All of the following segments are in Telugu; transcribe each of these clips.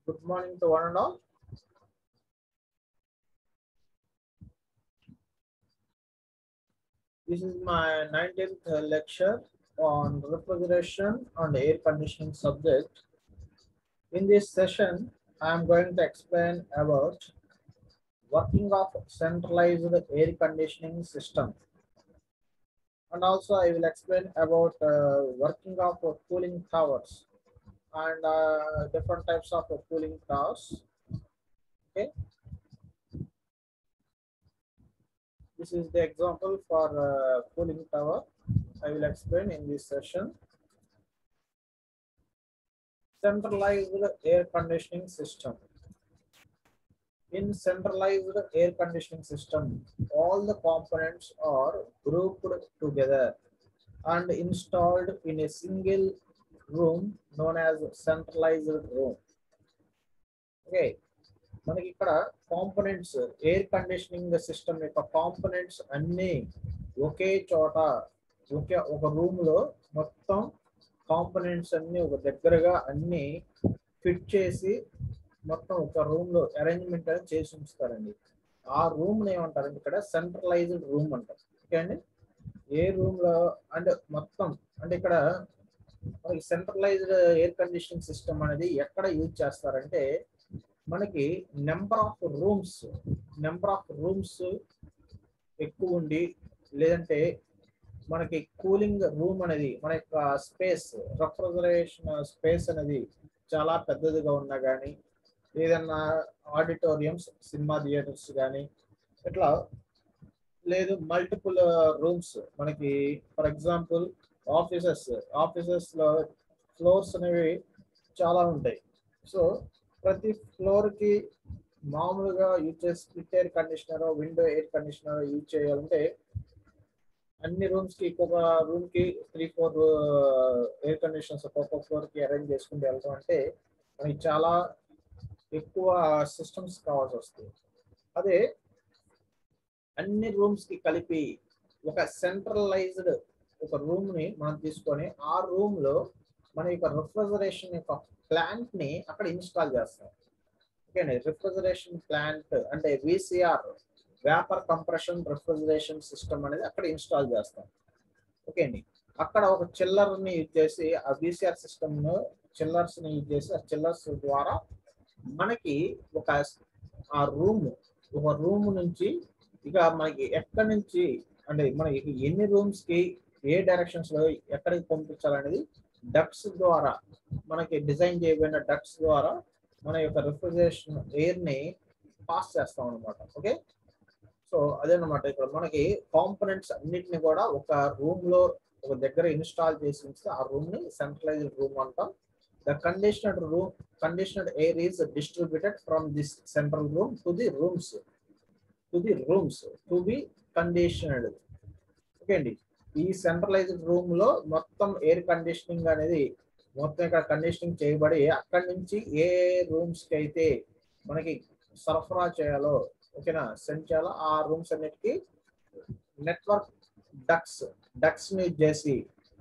Good morning to one and all. This is my 19th lecture on refrigeration and air conditioning subject. In this session, I am going to explain about working of centralized air conditioning system. And also I will explain about uh, working of cooling towers and uh, different types of cooling towers. Okay. This is the example for uh, cooling tower. I will explain in this session. Centralized air conditioning system. In centralized air conditioning system, all the components are grouped together and installed in a single room known as centralized room. Okay. మనకి ఇక్కడ కాంపనెంట్స్ ఎయిర్ కండిషనింగ్ సిస్టమ్ యొక్క కాంపనెంట్స్ అన్ని ఒకే చోట ఒకే ఒక రూమ్ లో మొత్తం కాంపనెంట్స్ అన్ని ఒక దగ్గరగా అన్ని ఫిట్ చేసి మొత్తం ఒక రూమ్ లో అరేంజ్మెంట్ అనేది చేసి ఉంచుతారండి ఆ రూమ్ ఏమంటారండి ఇక్కడ సెంట్రలైజ్డ్ రూమ్ అంటారు ఓకే అండి ఏ రూమ్ లో అంటే మొత్తం అంటే ఇక్కడ మనకి సెంట్రలైజ్డ్ ఎయిర్ కండిషనింగ్ సిస్టమ్ అనేది ఎక్కడ యూజ్ చేస్తారంటే మనకి number of rooms number of rooms ఎక్కువ ఉండి లేదంటే మనకి కూలింగ్ రూమ్ అనేది మన యొక్క స్పేస్ రెఫ్రిజరేషన్ స్పేస్ అనేది చాలా పెద్దదిగా ఉన్నా కానీ ఏదన్నా ఆడిటోరియంస్ సినిమా థియేటర్స్ కానీ ఇట్లా లేదు మల్టిపుల్ రూమ్స్ మనకి ఫర్ ఎగ్జాంపుల్ ఆఫీసెస్ ఆఫీసెస్ లో ఫ్లోర్స్ అనేవి చాలా ఉంటాయి సో ప్రతి ఫ్లోర్ కి మామూలుగా యూజ్ చేసి split air conditioner window air conditioner use చేయాలంటే అన్ని రూమ్స్ కి ఒక్కొక్క రూమ్ కి త్రీ ఫోర్ ఎయిర్ కండిషనర్స్ ఒక్కొక్క ఫ్లోర్ కి అరేంజ్ చేసుకుంటూ వెళ్తాం అంటే మనకి చాలా ఎక్కువ సిస్టమ్స్ కావాల్సి వస్తుంది అదే అన్ని రూమ్స్ కి కలిపి ఒక సెంట్రలైజ్డ్ ఒక రూమ్ ని మనం తీసుకొని ఆ రూమ్ లో మన యొక్క రిఫ్రిజరేషన్ యొక్క ప్లాంట్ ని అక్కడ ఇన్స్టాల్ చేస్తాం ఓకేనండి రిఫ్రిజరేషన్ ప్లాంట్ అంటే VCR vapour compression refrigeration system అనేది అక్కడ ఇన్స్టాల్ చేస్తాం ఓకే అండి అక్కడ ఒక చిల్లర్ ని యూజ్ చేసి ఆ విసిఆర్ సిస్టమ్ ను చిల్లర్స్ ని యూజ్ చేసి ఆ చిల్లర్స్ ద్వారా మనకి ఒక ఆ రూమ్ ఒక రూమ్ నుంచి ఇక మనకి ఎక్కడి నుంచి అంటే మనకి ఎన్ని రూమ్స్ కి ఏ డైరెక్షన్స్ లో ఎక్కడికి పంపించాలనేది డక్స్ ద్వారా మనకి డిజైన్ చేయబడిన డక్స్ ద్వారా మన యొక్క రిఫ్రిజరేషన్ ఎయిర్ ని పాస్ చేస్తాం అనమాట ఓకే సో అదేనమాట ఇక్కడ మనకి కాంపనెంట్స్ అన్నిటిని కూడా ఒక రూమ్ లో ఒక దగ్గర ఇన్స్టాల్ చేసి ఉంచితే ఆ రూమ్ ని సెంట్రలైజ్డ్ రూమ్ అంటాం the conditioned room conditioned air is distributed from this central room to the rooms to the rooms to be conditioned okay అండి ఈ సెంట్రలైజ్డ్ రూమ్ లో మొత్తం ఎయిర్ కండిషనింగ్ అనేది మొత్తం ఇక్కడ కండిషనింగ్ చేయబడి అక్కడి నుంచి ఏ రూమ్స్ కి అయితే మనకి సరఫరా చేయాలో ఓకేనా సెండ్ చేయాలో ఆ రూమ్స్ అన్నిటికి నెట్వర్క్ డక్స్ డక్స్ ని చేసి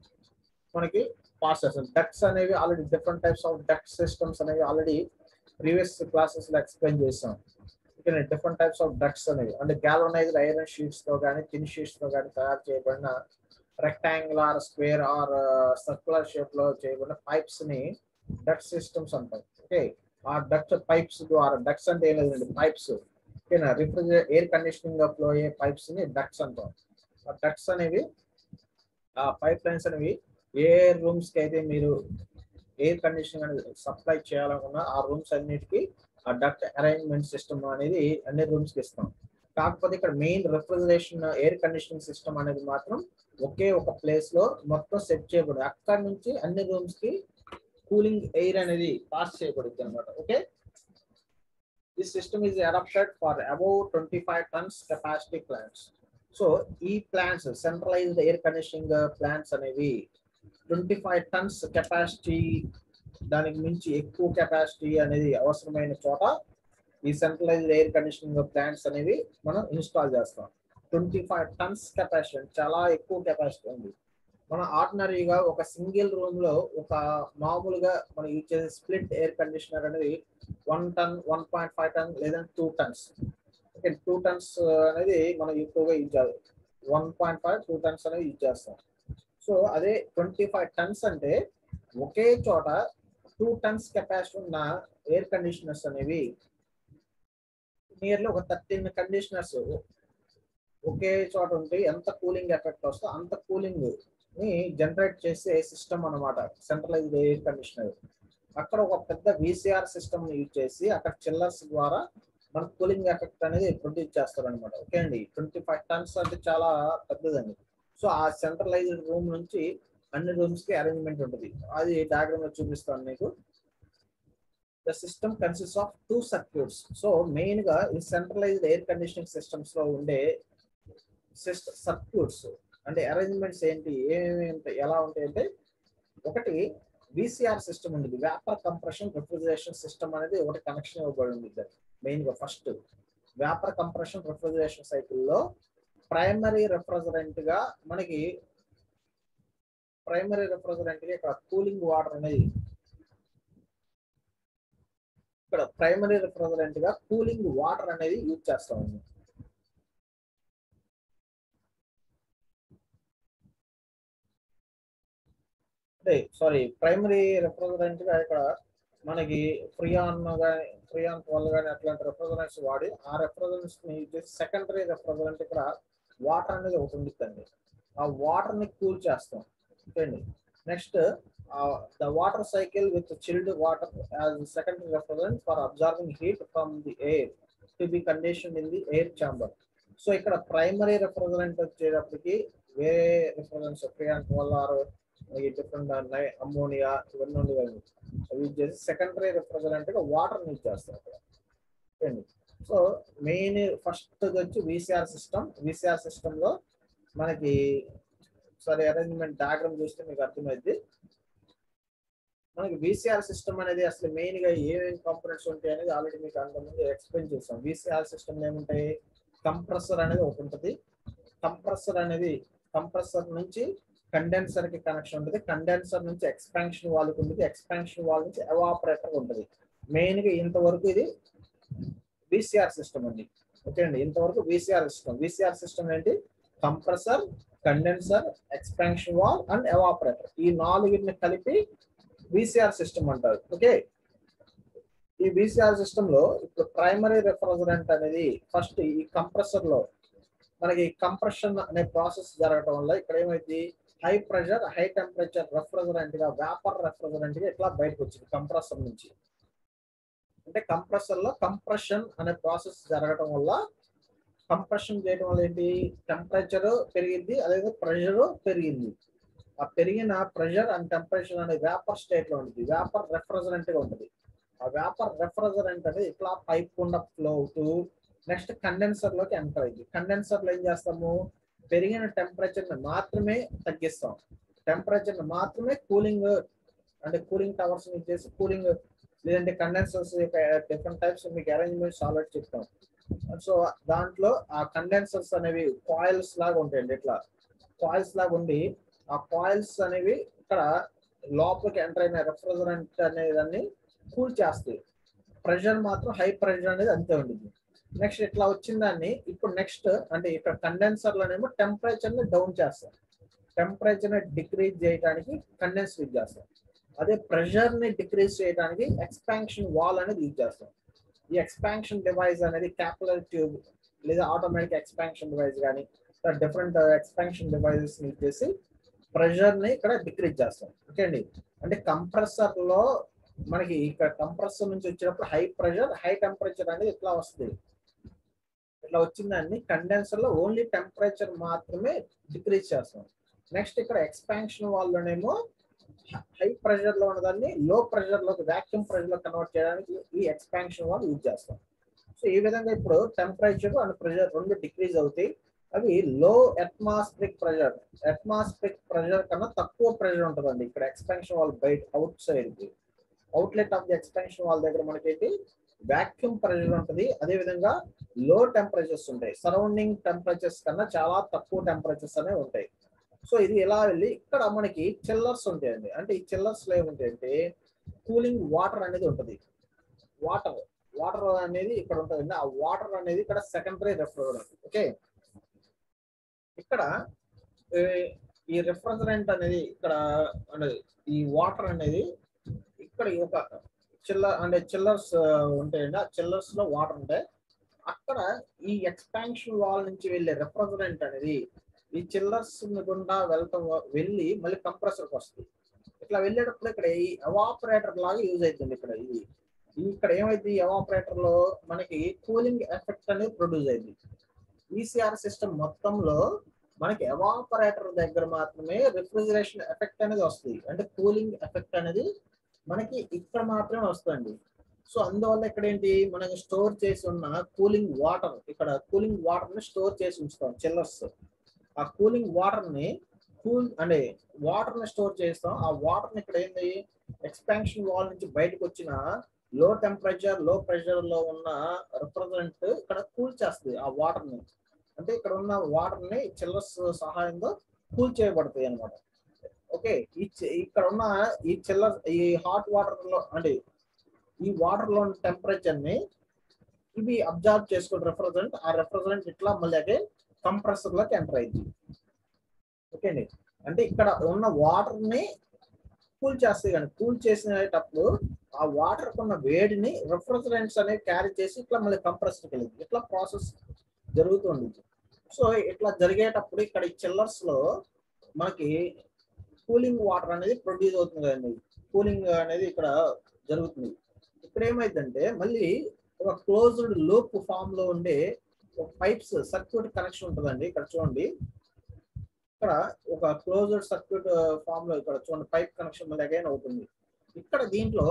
మనకి పాస్ చేస్తాం డక్స్ అనేవి already different types of duct systems అనేవి ఆల్రెడీ ప్రీవియస్ క్లాసెస్ లో ఎక్స్ప్లెయిన్ చేసాం okay different types of ducts అనేవి అంటే గ్యాలనైజ్డ్ ఐరన్ షీట్స్ తో కానీ థిన్ షీట్స్ తో కానీ తయారు చేయబడిన rectangular square or circular shape లో చేయబడిన పైప్స్ ని డక్ట్ సిస్టమ్స్ అంటాం ఓకే ఆ డక్ట్ పైప్స్ ద్వారా డక్ట్స్ అంటే ఏం లేదండి పైప్స్ ఓకేనా రిఫ్రిజరేట్ ఎయిర్ కండిషనింగ్ ఫ్లో అయ్యే పైప్స్ ని డక్ట్స్ అంటాం ఆ డక్ట్స్ అనేవి ఆ పైప్ లైన్స్ అనేవి ఏ రూమ్స్ కి అయితే మీరు ఎయిర్ కండిషనింగ్ అనేది సప్లై చేయాలనుకున్నా ఆ రూమ్స్ అన్నిటికీ ఆ డక్ట్ అరేంజ్మెంట్ సిస్టమ్ అనేది అన్ని రూమ్స్ కి ఇస్తాం కాకపోతే ఇక్కడ main refrigeration air conditioning system అనేది మాత్రం ఒకే ఒక ప్లేస్ లో మొత్తం సెట్ చేయబడింది అక్కడ నుంచి అన్ని రూమ్స్ కి కూలింగ్ ఎయిర్ అనేది పాస్ చేయబడుతుంది అనమాట okay this system is adapted for above twenty five tons capacity plants so ఈ plants centralised air conditioning plants అనేవి ట్వంటీ ఫైవ్ టన్స్ కెపాసిటీ దానికి మించి ఎక్కువ కెపాసిటీ అనేది అవసరమైన చోట ఈ సెంట్రలైజ్డ్ ఎయిర్ కండిషనింగ్ ప్లాంట్స్ అనేవి మనం ఇన్స్టాల్ చేస్తాం ట్వంటీ ఫైవ్ టన్స్ కెపాసిటీ చాలా ఎక్కువ కెపాసిటీ ఉంది మన ఆర్డినరీగా ఒక సింగిల్ రూమ్ లో ఒక మామూలుగా మనం యూజ్ చేసే స్ప్లిట్ ఎయిర్ కండిషనర్ అనేది one ton one point five ton లేదంటే two tons okay two tons అనేది మనం ఎక్కువగా యూజ్ చేయాలి one point five two tons అనేది యూజ్ చేస్తాం సో అదే ట్వంటీ ఫైవ్ టన్స్ అంటే ఒకే చోట టూ టన్స్ కెపాసిటీ ఉన్న ఎయిర్ కండిషనర్స్ అనేవి నియర్లీ ఒక థర్టీన్ కండిషనర్స్ ఒకే చోట ఉంటే ఎంత కూలింగ్ ఎఫెక్ట్ వస్తుందో అంత కూలింగ్ ని జనరేట్ చేసే సిస్టమ్ అన్నమాట సెంట్రలైజ్డ్ ఎయిర్ కండిషనర్ అక్కడ ఒక పెద్ద విసిఆర్ సిస్టమ్ యూజ్ చేసి అక్కడ చిల్లర్స్ ద్వారా మన కూలింగ్ ఎఫెక్ట్ అనేది ప్రొడ్యూస్ చేస్తారు అనమాట ఓకే అండి ట్వంటీ ఫైవ్ టన్స్ అంటే చాలా పెద్దదండి సో ఆ సెంట్రలైజ్డ్ రూమ్ నుంచి అన్ని రూమ్స్ కి అరేంజ్మెంట్ ఉంటుంది అది డయాగ్రామ్ లో చూపిస్తాను మీకు the system consist of two circuits so main గా ఈ సెంట్రలైజ్డ్ ఎయిర్ కండిషనింగ్ సిస్టమ్స్ లో ఉండే సర్క్యూట్స్ అంటే అరేంజ్మెంట్స్ ఏంటి ఏమేమి ఉంటాయి ఎలా ఉంటాయి అంటే ఒకటి విసిఆర్ సిస్టమ్ ఉంటుంది వ్యాపర్ కంప్రెషన్ రిఫ్రిజరేషన్ సిస్టమ్ అనేది ఒకటి కనెక్షన్ ఇవ్వబడి ఉంది మెయిన్ గా ఫస్ట్ వ్యాపర్ కంప్రెషన్ రిఫ్రిజరేషన్ సైకిల్లో ప్రైమరీ రిఫ్రిజరెంట్ గా మనకి ప్రైమరీ రిఫ్రిజరెంట్ గా ఇక్కడ కూలింగ్ వాటర్ అనేది ఇక్కడ ప్రైమరీ రిఫ్రిజరెంట్ గా కూలింగ్ వాటర్ అనేది యూజ్ చేస్తాం అంటే సారీ ప్రైమరీ రిఫ్రిజరెంట్ గా ఇక్కడ మనకి ఫ్రియాన్ కానీ ఫ్రియాన్ ట్వెల్వ్ కానీ అట్లాంటి రిఫ్రిజరెంట్స్ వాడి ఆ రిఫ్రిజరెంట్స్ ని యూజ్ చేసి సెకండరీ రిఫ్రిజరెంట్ ఇక్కడ వాటర్ అనేది ఒకటి ఉంటుందండి ఆ వాటర్ ని కూల్ చేస్తాం ఓకేండి next the water cycle with chilled water as secondary refrigerant for absorbing heat from the air to be condition in the air chamber so ఇక్కడ ప్రైమరీ రిఫ్రిజరెంట్ వచ్చేటప్పటికి వేరే రిఫ్రిజరెంట్స్ ఫ్రియాన్ ట్వెల్వ్ ఆర్ ఈ డిఫరెంట్ అమ్మోనియా ఇవన్నీ ఉండేవి యూజ్ చేసి సెకండరీ రిఫ్రిజరెంట్ గా వాటర్ యూజ్ చేస్తారు అక్కడ సో మెయిన్ ఫస్ట్ వచ్చి విసిఆర్ సిస్టమ్ విసిఆర్ సిస్టమ్ లో మనకి సారీ అరేంజ్మెంట్ డయాగ్రామ్ చూస్తే మీకు అర్థమైంది మనకి విసిఆర్ సిస్టమ్ అనేది అసలు మెయిన్ గా ఏమేమి కాంపోనెంట్స్ ఉంటాయి అనేది ఆల్రెడీ మీకు అంతకుముందు ఎక్స్ప్లెయిన్ చేస్తాం విసిఆర్ సిస్టమ్ ఏముంటాయి కంప్రెసర్ అనేది ఒకటి ఉంటుంది కంప్రెసర్ అనేది కంప్రెసర్ నుంచి కండెన్సర్ కి కనెక్షన్ ఉంటుంది కండెన్సర్ నుంచి ఎక్స్పాన్షన్ వాల్ ఉంటుంది ఎక్స్పాన్షన్ వాల్ నుంచి ఎవాపరేటర్ ఉంటుంది మెయిన్ గా ఇంతవరకు ఇది విసిఆర్ సిస్టమ్ అండి ఓకే అండి ఇంతవరకు విసిఆర్ సిస్టమ్ విసిఆర్ సిస్టమ్ ఏంటి compressor condenser expansion valve and evaporator ఈ నాలుగిటిని కలిపి విసిఆర్ సిస్టమ్ అంటారు ఓకే ఈ విసిఆర్ సిస్టమ్ లో ఇప్పుడు ప్రైమరీ రిఫ్రిజరెంట్ అనేది ఫస్ట్ ఈ కంప్రెసర్ లో మనకి కంప్రెషన్ అనే ప్రాసెస్ జరగడం వల్ల ఇక్కడ ఏమైంది high pressure high temperature refrigerant గా వేపర్ రెఫ్రిజరెంట్ గా ఇట్లా బయటకు వచ్చింది కంప్రెసర్ నుంచి అంటే కంప్రెసర్ లో కంప్రెషన్ అనే ప్రాసెస్ జరగడం వల్ల కంప్రెషన్ చేయడం వల్ల ఏంటి టెంపరేచర్ పెరిగింది అదే ప్రెషర్ పెరిగింది ఆ పెరిగిన ప్రెషర్ అండ్ టెంపరేచర్ అనే వేపర్ స్టేట్ లో ఉంటుంది వేపర్ రెఫ్రిజరెంట్ గా ఉంటుంది ఆ వేపర్ రెఫ్రిజరెంట్ అనేది ఇట్లా పైప్ గుండా ఫ్లో అవుతూ నెక్స్ట్ కండెన్సర్ లోకి ఎంటర్ అయింది కండెన్సర్ లో ఏం చేస్తాము పెరిగిన టెంపరేచర్ ని మాత్రమే తగ్గిస్తాం టెంపరేచర్ ని మాత్రమే కూలింగ్ అంటే కూలింగ్ టవర్స్ యూజ్ చేసి కూలింగ్ లేదంటే కండెన్సర్స్ యొక్క డిఫరెంట్ టైప్స్ మీకు అరేంజ్మెంట్స్ ఆల్రెడీ చెప్తాం సో దాంట్లో ఆ కండెన్సర్స్ అనేవి కాయిల్స్ లాగా ఉంటాయండి ఇట్లా కాయిల్స్ లాగా ఉండి ఆ కాయిల్స్ అనేవి ఇక్కడ లోపలికి ఎంటర్ అయిన రెఫ్రిజరెంట్ అనేదాన్ని కూల్ చేస్తాయి ప్రెషర్ మాత్రం హై ప్రెషర్ అనేది అంతే ఉంటుంది నెక్స్ట్ ఇట్లా వచ్చిన దాన్ని ఇప్పుడు నెక్స్ట్ అంటే ఇక్కడ కండెన్సర్ లోనేమో టెంపరేచర్ ని డౌన్ చేస్తాం టెంపరేచర్ ని డిక్రీజ్ చేయడానికి కండెన్స్ యూజ్ చేస్తాం అదే ప్రెషర్ ని డిక్రీజ్ చేయడానికి ఎక్స్పాన్షన్ వాల్ అనేది యూజ్ చేస్తాం ఈ ఎక్స్పాన్షన్ డివైస్ అనేది క్యాపిలర్ ట్యూబ్ లేదా ఆటోమేటిక్ ఎక్స్పాన్షన్ డివైస్ కానీ డిఫరెంట్ ఎక్స్పాన్షన్ డివైజెస్ యూజ్ చేసి ప్రెషర్ ని ఇక్కడ డిక్రీజ్ చేస్తాం ఓకే అండి అంటే కంప్రెసర్ లో మనకి ఇక్కడ కంప్రెసర్ నుంచి వచ్చినప్పుడు హై ప్రెషర్ హై టెంపరేచర్ అనేది ఇట్లా వస్తుంది ఇట్లా వచ్చిందాన్ని కండెన్సర్ లో ఓన్లీ టెంపరేచర్ మాత్రమే డిక్రీజ్ చేస్తాం నెక్స్ట్ ఇక్కడ ఎక్స్పాన్షన్ వాళ్ళలోనేమో హై ప్రెషర్ లో ఉన్నదాన్ని లో ప్రెషర్ లోకి వాక్యూమ్ ప్రెషర్ లో కన్వర్ట్ చేయడానికి ఈ ఎక్స్పాన్షన్ వాళ్ళు యూజ్ చేస్తాం సో ఈ విధంగా ఇప్పుడు టెంపరేచర్ అండ్ ప్రెషర్ రెండు డిక్రీజ్ అవుతాయి అవి లో అట్మాస్ఫిరిక్ ప్రెషర్ అట్మాస్ఫిరిక్ ప్రెషర్ కన్నా తక్కువ ప్రెషర్ ఉంటుందండి ఇక్కడ ఎక్స్పాన్షన్ వాల్ బయట అవుట్ సైడ్ కి outlet of the expansion valve దగ్గర మనకి వాక్యూమ్ ప్రెషర్ ఉంటుంది అదే విధంగా లో టెంపరేచర్స్ ఉంటాయి సరౌండింగ్ టెంపరేచర్స్ కన్నా చాలా తక్కువ టెంపరేచర్స్ అనేవి ఉంటాయి సో ఇది ఎలా వెళ్ళి ఇక్కడ మనకి చిల్లర్స్ ఉంటాయండి అంటే ఈ చిల్లర్స్ లో ఏముంటాయంటే కూలింగ్ వాటర్ అనేది ఉంటుంది వాటర్ వాటర్ అనేది ఇక్కడ ఉంటుంది ఆ వాటర్ అనేది ఇక్కడ సెకండరీ రెఫ్రిజరెంట్ ఓకే ఇక్కడ ఏ, ఈ రిఫ్రిజరెంట్ అనేది ఇక్కడ అనేది ఈ వాటర్ అనేది ఇక్కడ ఈ ఒక చిల్లర్ అంటే చిల్లర్స్ ఉంటాయండి ఆ చిల్లర్స్ లో వాటర్ ఉంటాయి అక్కడ ఈ ఎక్స్పాన్షన్ వాల్ నుంచి వెళ్ళే రిఫ్రిజరెంట్ అనేది ఈ చిల్లర్స్ గుండా వెళ్తాం వెళ్ళి మళ్ళీ కంప్రెసర్కి వస్తుంది ఇట్లా వెళ్ళేటప్పుడు ఇక్కడ ఈ ఎవాపరేటర్ లాగా యూజ్ అవుతుంది ఇక్కడ ఇది ఈ ఇక్కడ ఏమైంది ఎవాపరేటర్ లో మనకి కూలింగ్ ఎఫెక్ట్ అనేది ప్రొడ్యూస్ అయింది ఈసీఆర్ సిస్టమ్ మొత్తంలో మనకి ఎవాపరేటర్ దగ్గర మాత్రమే రిఫ్రిజరేషన్ ఎఫెక్ట్ అనేది వస్తుంది అంటే కూలింగ్ ఎఫెక్ట్ అనేది మనకి ఇక్కడ మాత్రమే వస్తుంది సో అందువల్ల ఇక్కడ ఏంటి మనకి స్టోర్ చేసి ఉన్న కూలింగ్ వాటర్ ఇక్కడ కూలింగ్ వాటర్ ని స్టోర్ చేసి ఉంచుతాం చిల్లర్స్ ఆ కూలింగ్ వాటర్ ని కూల్ అంటే వాటర్ ని స్టోర్ చేస్తాం ఆ వాటర్ ని ఇక్కడ ఏంది ఎక్స్పాన్షన్ వాల్ నుంచి బయటకు వచ్చిన లో టెంపరేచర్ లో ప్రెషర్ లో ఉన్న రిప్రజెంట్ ఇక్కడ కూల్ చేస్తుంది ఆ వాటర్ ని అంటే ఇక్కడ ఉన్న వాటర్ ని చిల్లర్స్ సహాయంతో కూల్ చేయబడతాయి అన్నమాట ఓకే ఈ చి- ఇక్కడ ఉన్న ఈ చిల్లర్ ఈ హాట్ వాటర్ లో అంటే ఈ వాటర్ లో టెంపరేచర్ ని ఇవి అబ్జర్వ్ చేసుకుని రెఫ్రిజరెంట్ ఆ రెఫ్రిజరెంట్ ఇట్లా మళ్ళీ అగే కంప్రెసర్ లోకి ఎంటర్ అయింది ఓకే అండి అంటే ఇక్కడ ఉన్న వాటర్ ని కూల్ చేస్తాయి కానీ కూల్ చేసినప్పుడు ఆ వాటర్ ఉన్న వేడిని రిఫ్రిజరెంట్స్ అనేవి క్యారీ చేసి ఇట్లా మళ్ళీ కంప్రెసర్కి వెళ్ళింది ఇట్లా ప్రాసెస్ జరుగుతుంది సో ఇట్లా జరిగేటప్పుడు ఇక్కడ ఈ చిల్లర్స్ లో మనకి కూలింగ్ వాటర్ అనేది ప్రొడ్యూస్ అవుతుంది కదండి కూలింగ్ అనేది ఇక్కడ జరుగుతుంది ఇక్కడ ఏమైందంటే మళ్ళీ ఒక క్లోజ్డ్ లూప్ ఫామ్ లో ఉండే ఒక పైప్స్ సర్క్యూట్ కనెక్షన్ ఉంటుందండి ఇక్కడ చూడండి ఇక్కడ ఒక క్లోజ్డ్ సర్క్యూట్ ఫామ్ లో ఇక్కడ చూడండి పైప్ కనెక్షన్ మళ్ళీ అగైన్ అవుతుంది ఇక్కడ దీంట్లో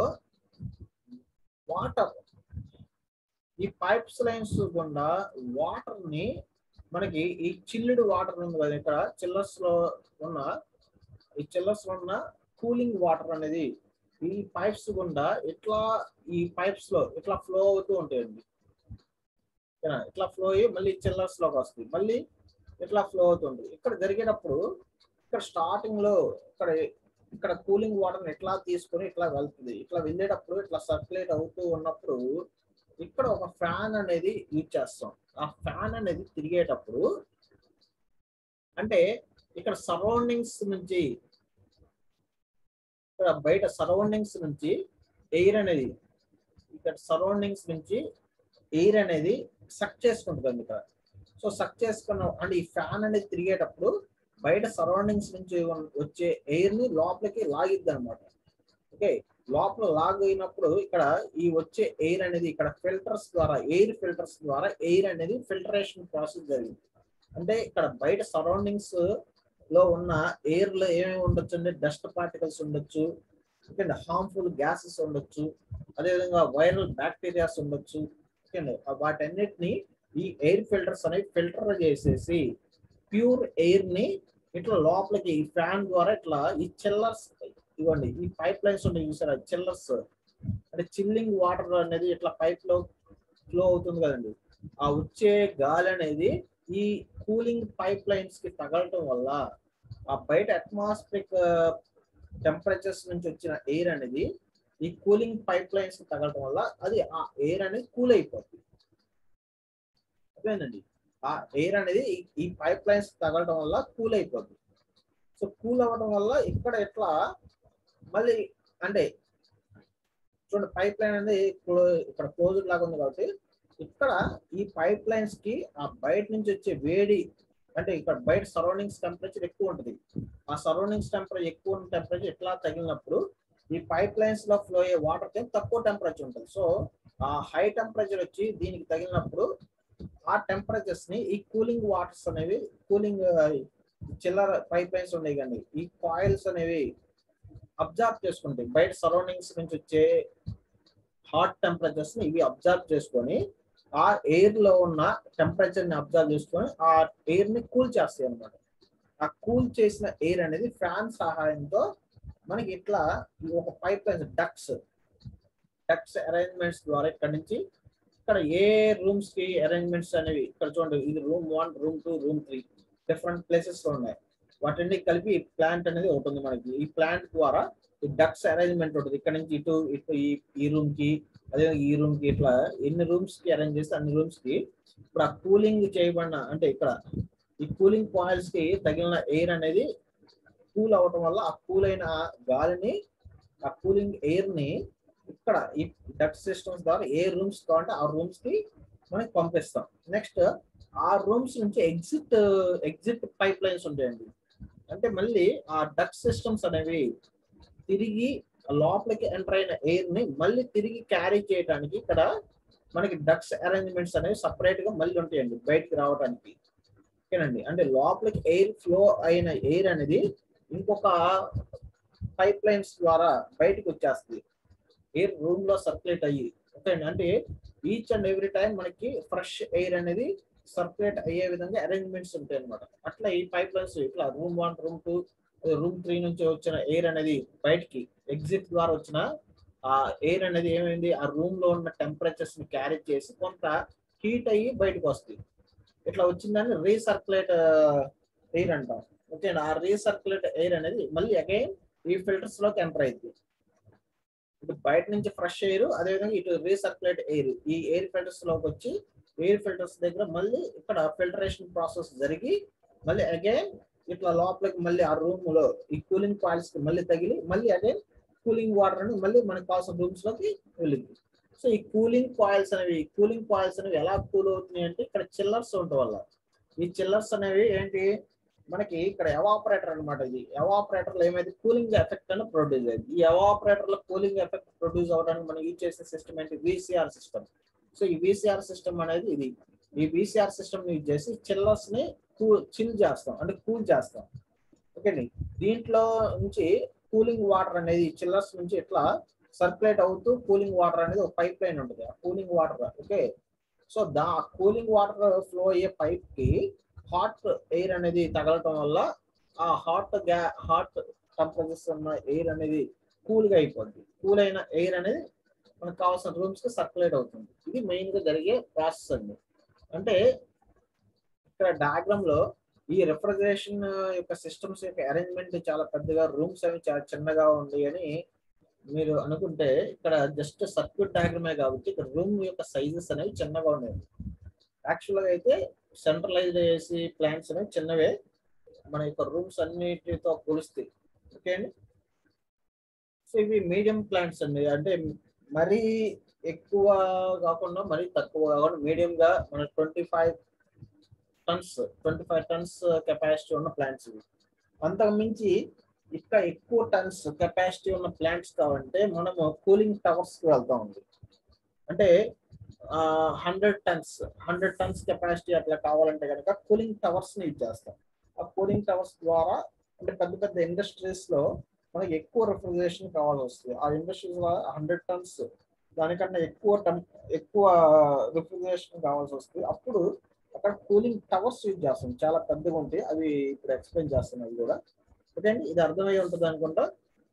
వాటర్ ఈ పైప్స్ లైన్స్ గుండా వాటర్ ని మనకి ఈ చిల్లుడ్ వాటర్ ఉంది కదా ఇక్కడ చిల్లర్స్ లో ఉన్న ఈ చిల్లర్స్ లో ఉన్న కూలింగ్ వాటర్ అనేది ఈ పైప్స్ గుండా ఇట్లా ఈ పైప్స్ లో ఇట్లా ఫ్లో అవుతూ ఉంటాయండి ఓకేనా? ఇట్లా ఫ్లో అయ్యి మళ్ళీ చిల్లర్స్ లోకి వస్తుంది మళ్ళీ ఇట్లా ఫ్లో అవుతుంది ఇక్కడ జరిగేటప్పుడు ఇక్కడ స్టార్టింగ్ లో ఇక్కడ ఇక్కడ కూలింగ్ వాటర్ ఇట్లా తీసుకొని ఇట్లా వెళ్తుంది ఇట్లా వెళ్ళేటప్పుడు ఇట్లా సర్క్యులేట్ అవుతూ ఉన్నప్పుడు ఇక్కడ ఒక ఫ్యాన్ అనేది యూజ్ చేస్తాం ఆ ఫ్యాన్ అనేది తిరిగేటప్పుడు అంటే ఇక్కడ సరౌండింగ్స్ నుంచి ఇక్కడ బయట సరౌండింగ్స్ నుంచి ఎయిర్ అనేది ఇక్కడ సరౌండింగ్స్ నుంచి ఎయిర్ అనేది సక్ చేసుకుంటుంది ఇక్కడ సో సక్ చేసుకున్న అంటే ఈ ఫ్యాన్ అనేది తిరిగేటప్పుడు బయట సరౌండింగ్స్ నుంచి వచ్చే ఎయిర్ ని లోపలికి లాగిద్ది అనమాట ఓకే లోపల లాగ్ అయినప్పుడు ఇక్కడ ఈ వచ్చే ఎయిర్ అనేది ఇక్కడ ఫిల్టర్స్ ద్వారా ఎయిర్ ఫిల్టర్స్ ద్వారా ఎయిర్ అనేది ఫిల్టరేషన్ ప్రాసెస్ జరిగింది అంటే ఇక్కడ బయట సరౌండింగ్స్ లో ఉన్న ఎయిర్ లో ఏమేమి ఉండొచ్చు అంటే డస్ట్ పార్టికల్స్ ఉండొచ్చు ఓకే హార్మ్ఫుల్ గ్యాసెస్ ఉండొచ్చు అదేవిధంగా వైరల్ బ్యాక్టీరియాస్ ఉండొచ్చు ఓకే వాటన్నిటిని ఈ ఎయిర్ ఫిల్టర్స్ అనేవి ఫిల్టర్ చేసేసి ప్యూర్ ఎయిర్ ని ఇట్లా లోపలికి ఈ ఫ్యాన్ ద్వారా ఇట్లా ఈ చిల్లర్స్ ఇవ్వండి ఈ పైప్ లైన్స్ ఉన్నాయి చూసారా చిల్లర్స్ అంటే చిల్లింగ్ వాటర్ అనేది ఇట్లా పైప్ లో ఫ్లో అవుతుంది కదండి ఆ వచ్చే గాలి అనేది ఈ కూలింగ్ పైప్ లైన్స్ కి తగలటం వల్ల ఆ బయట అట్మాస్ఫిరిక్ టెంపరేచర్స్ నుంచి వచ్చిన ఎయిర్ అనేది ఈ కూలింగ్ పైప్ లైన్స్ కి తగలటం వల్ల అది ఆ ఎయిర్ అనేది కూల్ అయిపోతుంది అదేనండి ఆ ఎయిర్ అనేది ఈ- ఈ పైప్ లైన్స్ తగలటం వల్ల కూల్ అయిపోతుంది సో కూల్ అవ్వడం వల్ల ఇక్కడ ఎట్లా మళ్ళీ అంటే చూడండి పైప్ లైన్ అనేది clo- ఇక్కడ క్లోజ్డ్ లాగా ఉంది కాబట్టి ఇక్కడ ఈ పైప్ లైన్స్ కి ఆ బయట నుంచి వచ్చే వేడి అంటే ఇక్కడ బయట సరౌండింగ్స్ టెంపరేచర్ ఎక్కువ ఉంటుంది ఆ సరౌండింగ్స్ టెంపరేచర్ ఎక్కువ ఉన్న టెంపరేచర్ ఇట్లా తగిలినప్పుడు ఈ పైప్ లైన్స్ లో ఫ్లో అయ్యే వాటర్ కి తక్కువ టెంపరేచర్ ఉంటుంది సో ఆ హై టెంపరేచర్ వచ్చి దీనికి తగిలినప్పుడు ఆ టెంపరేచర్స్ ని ఈ కూలింగ్ వాటర్స్ అనేవి కూలింగ్ చిల్లర పైప్ లైన్స్ ఉన్నాయి కానీ ఈ కాయిల్స్ అనేవి అబ్జర్వ్ చేసుకుంటాయి బయట సరౌండింగ్స్ నుంచి వచ్చే హాట్ టెంపరేచర్స్ ని ఇవి అబ్జర్వ్ చేసుకొని ఆ ఎయిర్ లో ఉన్న టెంపరేచర్ ని అబ్జర్వ్ చేసుకొని ఆ ఎయిర్ ని కూల్ చేస్తాయి అన్నమాట ఆ కూల్ చేసిన ఎయిర్ అనేది ఫ్యాన్ సహాయంతో మనకి ఇట్లా ఈ ఒక pipeline ducts ducts arrangements ద్వారా ఇక్కడ నుంచి ఇక్కడ ఏ రూమ్స్ కి అరేంజ్మెంట్స్ అనేవి ఇక్కడ చూడండి ఇది room one room two room three different places లో ఉన్నాయి వాటిని కలిపి ఈ ప్లాంట్ అనేది ఒకటి ఉంది మనకి ఈ ప్లాంట్ ద్వారా ఈ డక్స్ అరేంజ్మెంట్ ఉంటుంది ఇక్కడ నుంచి ఇటు ఇటు ఈ ఈ రూమ్ కి అదే ఈ రూమ్ కి ఇట్లా ఎన్ని రూమ్స్ కి అరేంజ్ చేస్తే అన్ని రూమ్స్ కి ఇప్పుడు ఆ కూలింగ్ చేయబడిన అంటే ఇక్కడ ఈ కూలింగ్ కాయిల్స్ కి తగిలిన ఎయిర్ అనేది కూల్ అవటం వల్ల ఆ కూల్ అయిన గాలిని ఆ కూలింగ్ ఎయిర్ ని ఇక్కడ ఈ డక్ట్ సిస్టమ్స్ ద్వారా ఏ రూమ్స్ కావాలంటే ఆ రూమ్స్ కి మనకి పంపిస్తాం నెక్స్ట్ ఆ రూమ్స్ నుంచి ఎగ్జిట్ ఎగ్జిట్ పైప్ లైన్స్ ఉంటాయండి అంటే మళ్ళీ ఆ డక్ట్ సిస్టమ్స్ అనేవి తిరిగి లోపలికి ఎంటర్ అయిన ఎయిర్ ని మళ్ళీ తిరిగి క్యారీ చేయడానికి ఇక్కడ మనకి డక్స్ అరేంజ్మెంట్స్ అనేవి సపరేట్ గా మళ్ళీ ఉంటాయండి బయటికి రావడానికి ఓకేనండి అంటే లోపలికి ఎయిర్ ఫ్లో అయిన ఎయిర్ అనేది ఇంకొక పైప్ లైన్స్ ద్వారా బయటకు వచ్చేస్తుంది ఎయిర్ రూమ్ లో సర్క్యులేట్ అయ్యి ఓకేనండి అంటే ఈచ్ అండ్ ఎవ్రీ టైం మనకి ఫ్రెష్ ఎయిర్ అనేది సర్క్యులేట్ అయ్యే విధంగా అరేంజ్మెంట్స్ ఉంటాయి అనమాట అట్లా ఈ పైప్ లైన్స్ ఇట్లా room one room two room three నుంచి వచ్చిన ఎయిర్ అనేది బయటికి ఎగ్జిట్ ద్వారా వచ్చిన ఆ ఎయిర్ అనేది ఏమైంది ఆ రూమ్ లో ఉన్న టెంపరేచర్స్ ని క్యారీ చేసి కొంత హీట్ అయ్యి బయటకు వస్తుంది ఇట్లా వచ్చిందని రీసర్క్యులేట్ ఎయిర్ అంటాం ఓకే ఆ రీసర్క్యులేట్ ఎయిర్ అనేది మళ్ళీ అగైన్ ఈ ఫిల్టర్స్ లోకి ఎంటర్ అయింది ఇటు బయట నుంచి ఫ్రెష్ ఎయిర్ అదేవిధంగా ఇటు రీసర్క్యులేట్ ఎయిర్ ఈ ఎయిర్ ఫిల్టర్స్ లోకి వచ్చి ఎయిర్ ఫిల్టర్స్ దగ్గర మళ్ళీ ఇక్కడ ఫిల్టరేషన్ ప్రాసెస్ జరిగి మళ్ళీ అగైన్ ఇట్లా లోపలికి మళ్ళీ ఆ రూమ్ లో ఈ కూలింగ్ కాయిల్స్ కి మళ్ళీ తగిలి మళ్ళీ అగైన్ కూలింగ్ వాటర్ అని మళ్ళీ మనకి కావాల్సిన రూమ్స్ లోకి వెళ్ళింది సో ఈ కూలింగ్ కాయిల్స్ అనేవి కూలింగ్ కాయిల్స్ అనేవి ఎలా కూల్ అవుతున్నాయి అంటే ఇక్కడ చిల్లర్స్ ఉండటం వల్ల ఈ చిల్లర్స్ అనేవి ఏంటి మనకి ఇక్కడ ఎవాపరేటర్ అన్నమాట ఇది ఎవాపరేటర్ లో ఏమైతే కూలింగ్ ఎఫెక్ట్ అని ప్రొడ్యూస్ అయింది ఈ ఎవాపరేటర్ లో కూలింగ్ ఎఫెక్ట్ ప్రొడ్యూస్ అవడానికి మనం యూజ్ చేసే సిస్టమ్ ఏంటి విసిఆర్ సిస్టమ్ సో ఈ విసిఆర్ సిస్టమ్ అనేది ఇది ఈ విసిఆర్ సిస్టమ్ యూజ్ చేసి చిల్లర్స్ ని కూల్ చిల్ చేస్తాం అంటే కూల్ చేస్తాం ఓకేండి దీంట్లో నుంచి కూలింగ్ వాటర్ అనేది చిల్లర్స్ నుంచి ఇట్లా సర్క్యులేట్ అవుతూ కూలింగ్ వాటర్ అనేది ఒక పైప్ లైన్ ఉంటుంది ఆ cooling water okay so the cooling water flow అయ్యే పైప్ కి హాట్ ఎయిర్ అనేది తగలటం వల్ల ఆ హాట్ గ్యా హాట్ టెంపరేచర్స్ ఉన్న ఎయిర్ అనేది కూల్ గా అయిపోద్ది కూల్ అయిన ఎయిర్ అనేది మనకు కావాల్సిన రూమ్స్ కి సర్క్యులేట్ అవుతుంది ఇది మెయిన్ గా జరిగే ప్రాసెస్ అండి అంటే ఇక్కడ డయాగ్రామ్ లో ఈ రిఫ్రిజరేషన్ యొక్క సిస్టమ్స్ యొక్క అరేంజ్మెంట్ చాలా పెద్దగా రూమ్స్ అవి చాలా చిన్నగా ఉంది అని మీరు అనుకుంటే ఇక్కడ జస్ట్ సర్క్యూట్ డయాగ్రమే కాబట్టి ఇక్కడ రూమ్ యొక్క సైజెస్ అనేవి చిన్నగా ఉన్నాయి యాక్చువల్ గా అయితే సెంట్రలైజ్డ్ ఏసీ ప్లాంట్స్ అనేవి చిన్నవే మన యొక్క రూమ్స్ అన్నిటితో కొలుస్తాయి ఓకే అండి సో ఇవి మీడియం ప్లాంట్స్ అండి అంటే మరీ ఎక్కువ కాకుండా మరీ తక్కువ కాకుండా మీడియం గా మన twenty five tons twenty five tons capacity ఉన్న ప్లాంట్స్ ఇవి అంతకు మించి ఇంకా ఎక్కువ టన్స్ కెపాసిటీ ఉన్న ప్లాంట్స్ కావాలంటే మనము కూలింగ్ టవర్స్ కి వెళ్తా ఉంది అంటే hundred tons hundred tons capacity అట్లా కావాలంటే కనుక కూలింగ్ టవర్స్ ని యూజ్ చేస్తాం ఆ కూలింగ్ టవర్స్ ద్వారా అంటే పెద్ద పెద్ద ఇండస్ట్రీస్ లో మనకి ఎక్కువ రిఫ్రిజరేషన్ కావాల్సి వస్తుంది ఆ ఇండస్ట్రీస్ లో హండ్రెడ్ టన్స్ దానికన్నా ఎక్కువ టన్ ఎక్కువ రిఫ్రిజరేషన్ కావాల్సి వస్తుంది అప్పుడు అక్కడ కూలింగ్ టవర్స్ యూజ్ చేస్తాం చాలా పెద్దగా ఉంటాయి అవి ఇప్పుడు ఎక్స్ప్లెయిన్ చేస్తున్నాయి అవి కూడా ఓకే అండి ఇది అర్థమై ఉంటుంది అనుకుంటా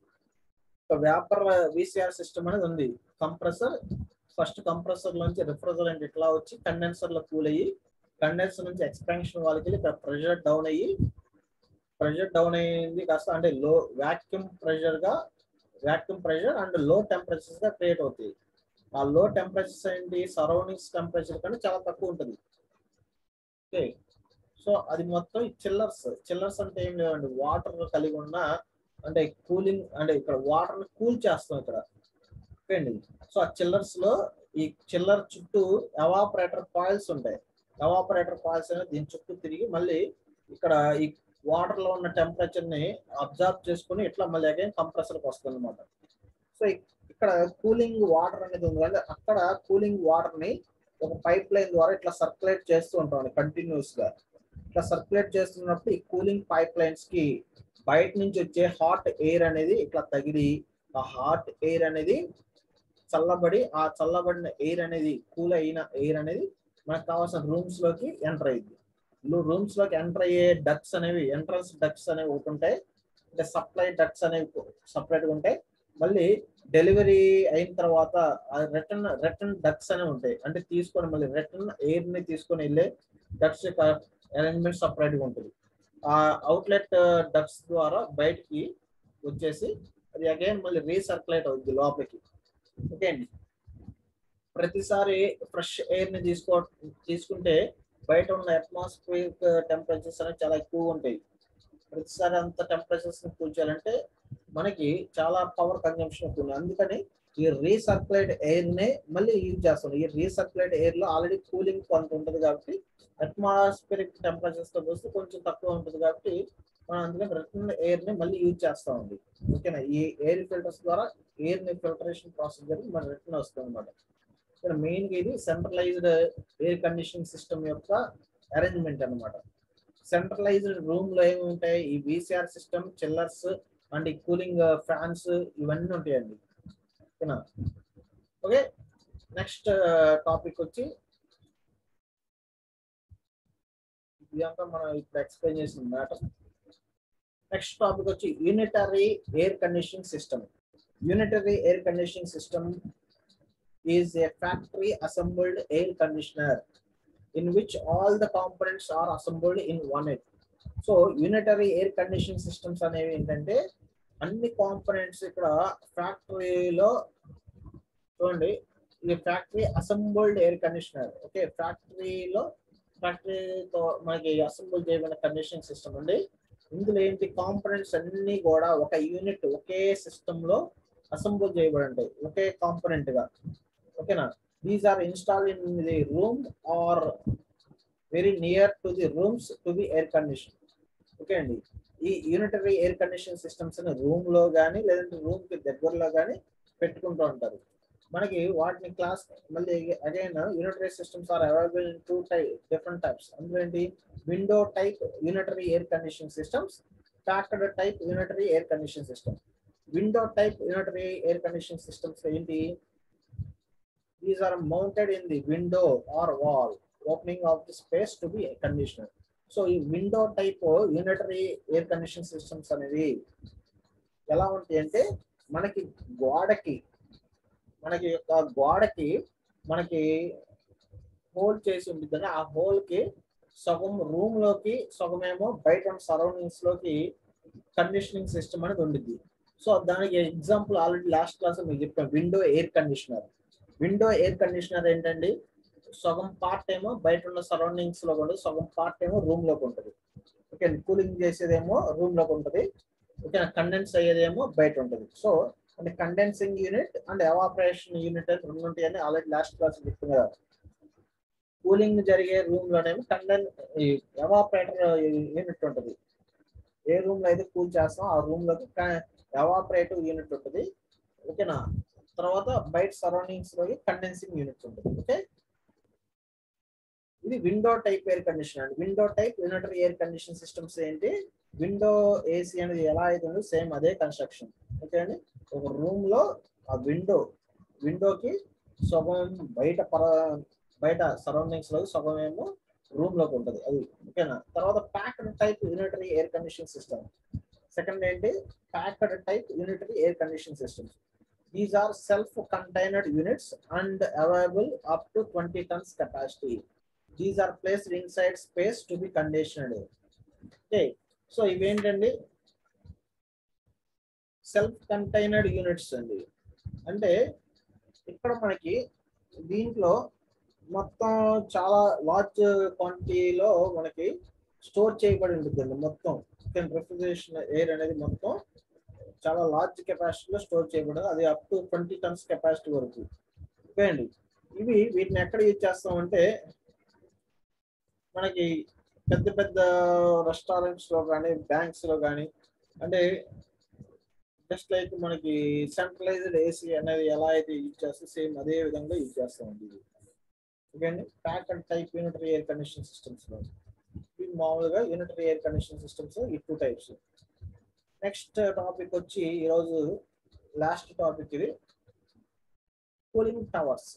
ఒక వ్యాపార విసిఆర్ సిస్టమ్ అనేది ఉంది కంప్రెసర్ ఫస్ట్ కంప్రెసర్ నుంచి రిఫ్రిజరెంట్ ఇట్లా వచ్చి కండెన్సర్ లో కూల్ అయ్యి కండెన్సర్ నుంచి ఎక్స్పాన్షన్ వాళ్ళకి వెళ్ళి ఇక్కడ ప్రెషర్ డౌన్ అయ్యి ప్రెషర్ డౌన్ అయ్యింది కాస్త అంటే లో వాక్యూమ్ ప్రెషర్ గా vacuum pressure and low temperatures గా క్రియేట్ అవుతాయి ఆ లో టెంపరేచర్స్ ఏంటి సరౌండింగ్స్ టెంపరేచర్ కంటే చాలా తక్కువ ఉంటుంది ఓకే సో అది మొత్తం చిల్లర్స్ చిల్లర్స్ అంటే ఏం లేవండి వాటర్ కలిగి ఉన్న అంటే కూలింగ్ అంటే ఇక్కడ వాటర్ కూల్ చేస్తాం ఇక్కడ ఓకే అండి సో ఆ చిల్లర్స్ లో ఈ చిల్లర్ చుట్టూ ఎవాపరేటర్ కాయిల్స్ ఉంటాయి ఎవాపరేటర్ కాయిల్స్ అనేది దీని చుట్టూ తిరిగి మళ్ళీ ఇక్కడ ఈ వాటర్ లో ఉన్న టెంపరేచర్ ని అబ్జర్వ్ చేసుకుని ఇట్లా మళ్ళీ అగైన్ కంప్రెసర్కి వస్తుంది అనమాట సో ఇక్కడ కూలింగ్ వాటర్ అనేది ఉంది కదా అక్కడ కూలింగ్ వాటర్ ని ఒక పైప్ లైన్ ద్వారా ఇట్లా సర్క్యులేట్ చేస్తూ ఉంటాం కంటిన్యూస్ గా ఇట్లా సర్క్యులేట్ చేస్తున్నప్పుడు ఈ కూలింగ్ పైప్ లైన్స్ కి బయట నుంచి వచ్చే హాట్ ఎయిర్ అనేది ఇట్లా తగిలి ఆ హాట్ ఎయిర్ అనేది చల్లబడి ఆ చల్లబడిన ఎయిర్ అనేది కూల్ అయిన ఎయిర్ అనేది మనకు కావాల్సిన రూమ్స్ లోకి ఎంటర్ అయ్యింది రూమ్స్ లోకి ఎంటర్ అయ్యే డక్స్ అనేవి ఎంట్రన్స్ డక్స్ అనేవి ఒకటి ఉంటాయి అంటే సప్లై డక్స్ అనేవి సపరేట్ గా ఉంటాయి మళ్ళీ డెలివరీ అయిన తర్వాత రిటర్న్ రిటర్న్ డక్స్ అనేవి ఉంటాయి అంటే తీసుకొని మళ్ళీ రిటర్న్ ఎయిర్ ని తీసుకొని వెళ్ళే డక్స్ యొక్క అరేంజ్మెంట్ సపరేట్ గా ఉంటుంది ఆ అవుట్లెట్ డక్స్ ద్వారా బయటికి వచ్చేసి అది అగైన్ మళ్ళీ రీసర్క్యులేట్ అవుద్ది లోపలికి ఓకే అండి ప్రతిసారి ఫ్రెష్ ఎయిర్ ని తీసుకో తీసుకుంటే బయట ఉన్న అట్మాస్ఫియర్ టెంపరేచర్స్ అనేవి చాలా ఎక్కువ ఉంటాయి ప్రతిసారి అంత టెంపరేచర్స్ ని కూల్చాలంటే మనకి చాలా పవర్ కన్జంప్షన్ అవుతుంది అందుకని ఈ రీసర్క్యులేట్ ఎయిర్ నే మళ్ళీ యూజ్ చేస్తాం ఈ రీసర్క్యులేట్ ఎయిర్ లో ఆల్రెడీ కూలింగ్ కొంత ఉంటుంది కాబట్టి అట్మాస్ఫియరిక్ టెంపరేచర్స్ తో పోస్తే కొంచెం తక్కువ ఉంటుంది కాబట్టి మనం అందుకని రిటర్న్ ఎయిర్ ని మళ్ళీ యూజ్ చేస్తామండి ఓకేనా ఈ ఎయిర్ ఫిల్టర్స్ ద్వారా ఎయిర్ ని ఫిల్టరేషన్ ప్రాసెస్ జరిగి మన రిటర్న్ వస్తుంది అనమాట ఇక్కడ మెయిన్ గా ఇది సెంట్రలైజ్డ్ ఎయిర్ కండిషనింగ్ సిస్టమ్ యొక్క అరేంజ్మెంట్ అన్నమాట సెంట్రలైజ్డ్ రూమ్ లో ఏమి ఉంటాయి ఈ విసిఆర్ సిస్టమ్ చిల్లర్స్ అండ్ ఈ కూలింగ్ ఫ్యాన్స్ ఇవన్నీ ఉంటాయండి ఓకేనా ఓకే నెక్స్ట్ టాపిక్ వచ్చి ఇదంతా మనం ఇప్పుడు ఎక్స్ప్లెయిన్ చేసిన మ్యాటర్ నెక్స్ట్ టాపిక్ వచ్చి unitary air conditioning system unitary air conditioning system is a factory assembled air conditioner in which all the components are assembled in one it. So unitary air conditioning systems అనేవి ఏంటంటే అన్ని కాంపోనెంట్స్ ఇక్కడ ఫ్యాక్టరీలో చూడండి ఇది factory assembled air conditioner okay ఫ్యాక్టరీలో ఫ్యాక్టరీతో మనకి అసెంబుల్ చేయబడిన కండిషనింగ్ సిస్టమ్ అండి ఇందులో ఏంటి కాంపోనెంట్స్ అన్ని కూడా ఒక యూనిట్ ఒకే సిస్టమ్ లో అసెంబుల్ చేయబడి ఉంటాయి ఒకే కాంపోనెంట్ గా ఓకేనా these are installed in the room or very near to the rooms to be air conditioned okay అండి ఈ unitary air condition systems room లో కానీ లేదంటే రూమ్ కి దగ్గరలో కానీ పెట్టుకుంటూ ఉంటారు మనకి వాటిని క్లాస్ మళ్ళీ again unitary systems are available in two type different types అందులో ఏంటి window type unitary air condition systems packed type unitary air condition system window type unitary air condition systems ఏంటి these are mounted in the window or wall opening of the space to be conditioner so ఈ window type unitary air condition systems అనేవి ఎలా ఉంటాయి అంటే మనకి గోడకి మనకి యొక్క గోడకి మనకి హోల్ చేసి ఉంటుంది ఆ హోల్ కి సగం రూమ్ లోకి సగమేమో బయట సరౌండింగ్స్ లోకి కండిషనింగ్ సిస్టమ్ అనేది ఉండిద్ది సో దానికి ఎగ్జాంపుల్ ఆల్రెడీ లాస్ట్ క్లాస్ మీకు చెప్పాను window air conditioner window air conditioner ఏంటండి సగం పార్ట్ ఏమో బయట ఉన్న సరౌండింగ్స్ లో ఉంటుంది సగం పార్ట్ ఏమో రూమ్ లోకి ఉంటుంది ఓకే కూలింగ్ చేసేదేమో రూమ్ లోకి ఉంటుంది ఓకే కండెన్స్ అయ్యేదేమో బయట ఉంటుంది సో అంటే condensing unit and evaporation unit అని రెండు ఉంటాయని ఆల్రెడీ లాస్ట్ క్లాస్ చెప్పింది కదా కూలింగ్ జరిగే రూమ్ లోనేమో కండెన్ ఎవాపరేటర్ యూనిట్ ఉంటుంది ఏ రూమ్ లో అయితే కూల్ చేస్తాం ఆ రూమ్ లోకి ఎవాపరేటివ్ యూనిట్ ఉంటుంది ఓకేనా తర్వాత బయట సరౌండింగ్స్ లో కండెన్సింగ్ యూనిట్స్ ఉంటుంది ఓకే ఇది విండో టైప్ ఎయిర్ కండిషన్ అండి window type unitary air condition systems ఏంటి విండో ఏసీ అనేది ఎలా అయితే సేమ్ అదే కన్స్ట్రక్షన్ ఓకే అండి ఒక రూమ్ లో ఆ విండో విండోకి సగం బయట పర బయట సరౌండింగ్స్ లో సగం ఏమో రూమ్ లోకి ఉంటుంది అది ఓకేనా తర్వాత packed type unitary air condition system second ఏంటి packed type unitary air condition systems These are self-contained units and available up to 20 tons capacity. These are placed inside space to be conditioned. Okay, so ఇవేంటండి సెల్ఫ్ కంటైనర్డ్ యూనిట్స్ అండి అంటే ఇక్కడ మనకి దీంట్లో మొత్తం చాలా లార్జ్ క్వాంటిటీలో మనకి స్టోర్ చేయబడి ఉంటుందండి మొత్తం రిఫ్రిజరేషన్ ఎయిర్ అనేది మొత్తం చాలా లార్జ్ కెపాసిటీలో స్టోర్ చేయబడదు అది up to twenty tons capacity వరకు ఓకే అండి ఇవి వీటిని ఎక్కడ యూజ్ చేస్తామంటే మనకి పెద్ద పెద్ద రెస్టారెంట్స్ లో కానీ బ్యాంక్స్ లో కానీ అంటే జస్ట్ లైక్ మనకి సెంట్రలైజ్డ్ ఏసీ అనేది ఎలా అయితే యూజ్ చేస్తే సేమ్ అదే విధంగా యూజ్ చేస్తామండి ఇది ఓకే అండి pack and type unitary air condition systems లో ఇవి మామూలుగా యూనిటరీ ఎయిర్ కండిషన్ సిస్టమ్స్ ఈ టూ టైప్స్ నెక్స్ట్ టాపిక్ వచ్చి ఈరోజు లాస్ట్ టాపిక్ ఇది cooling towers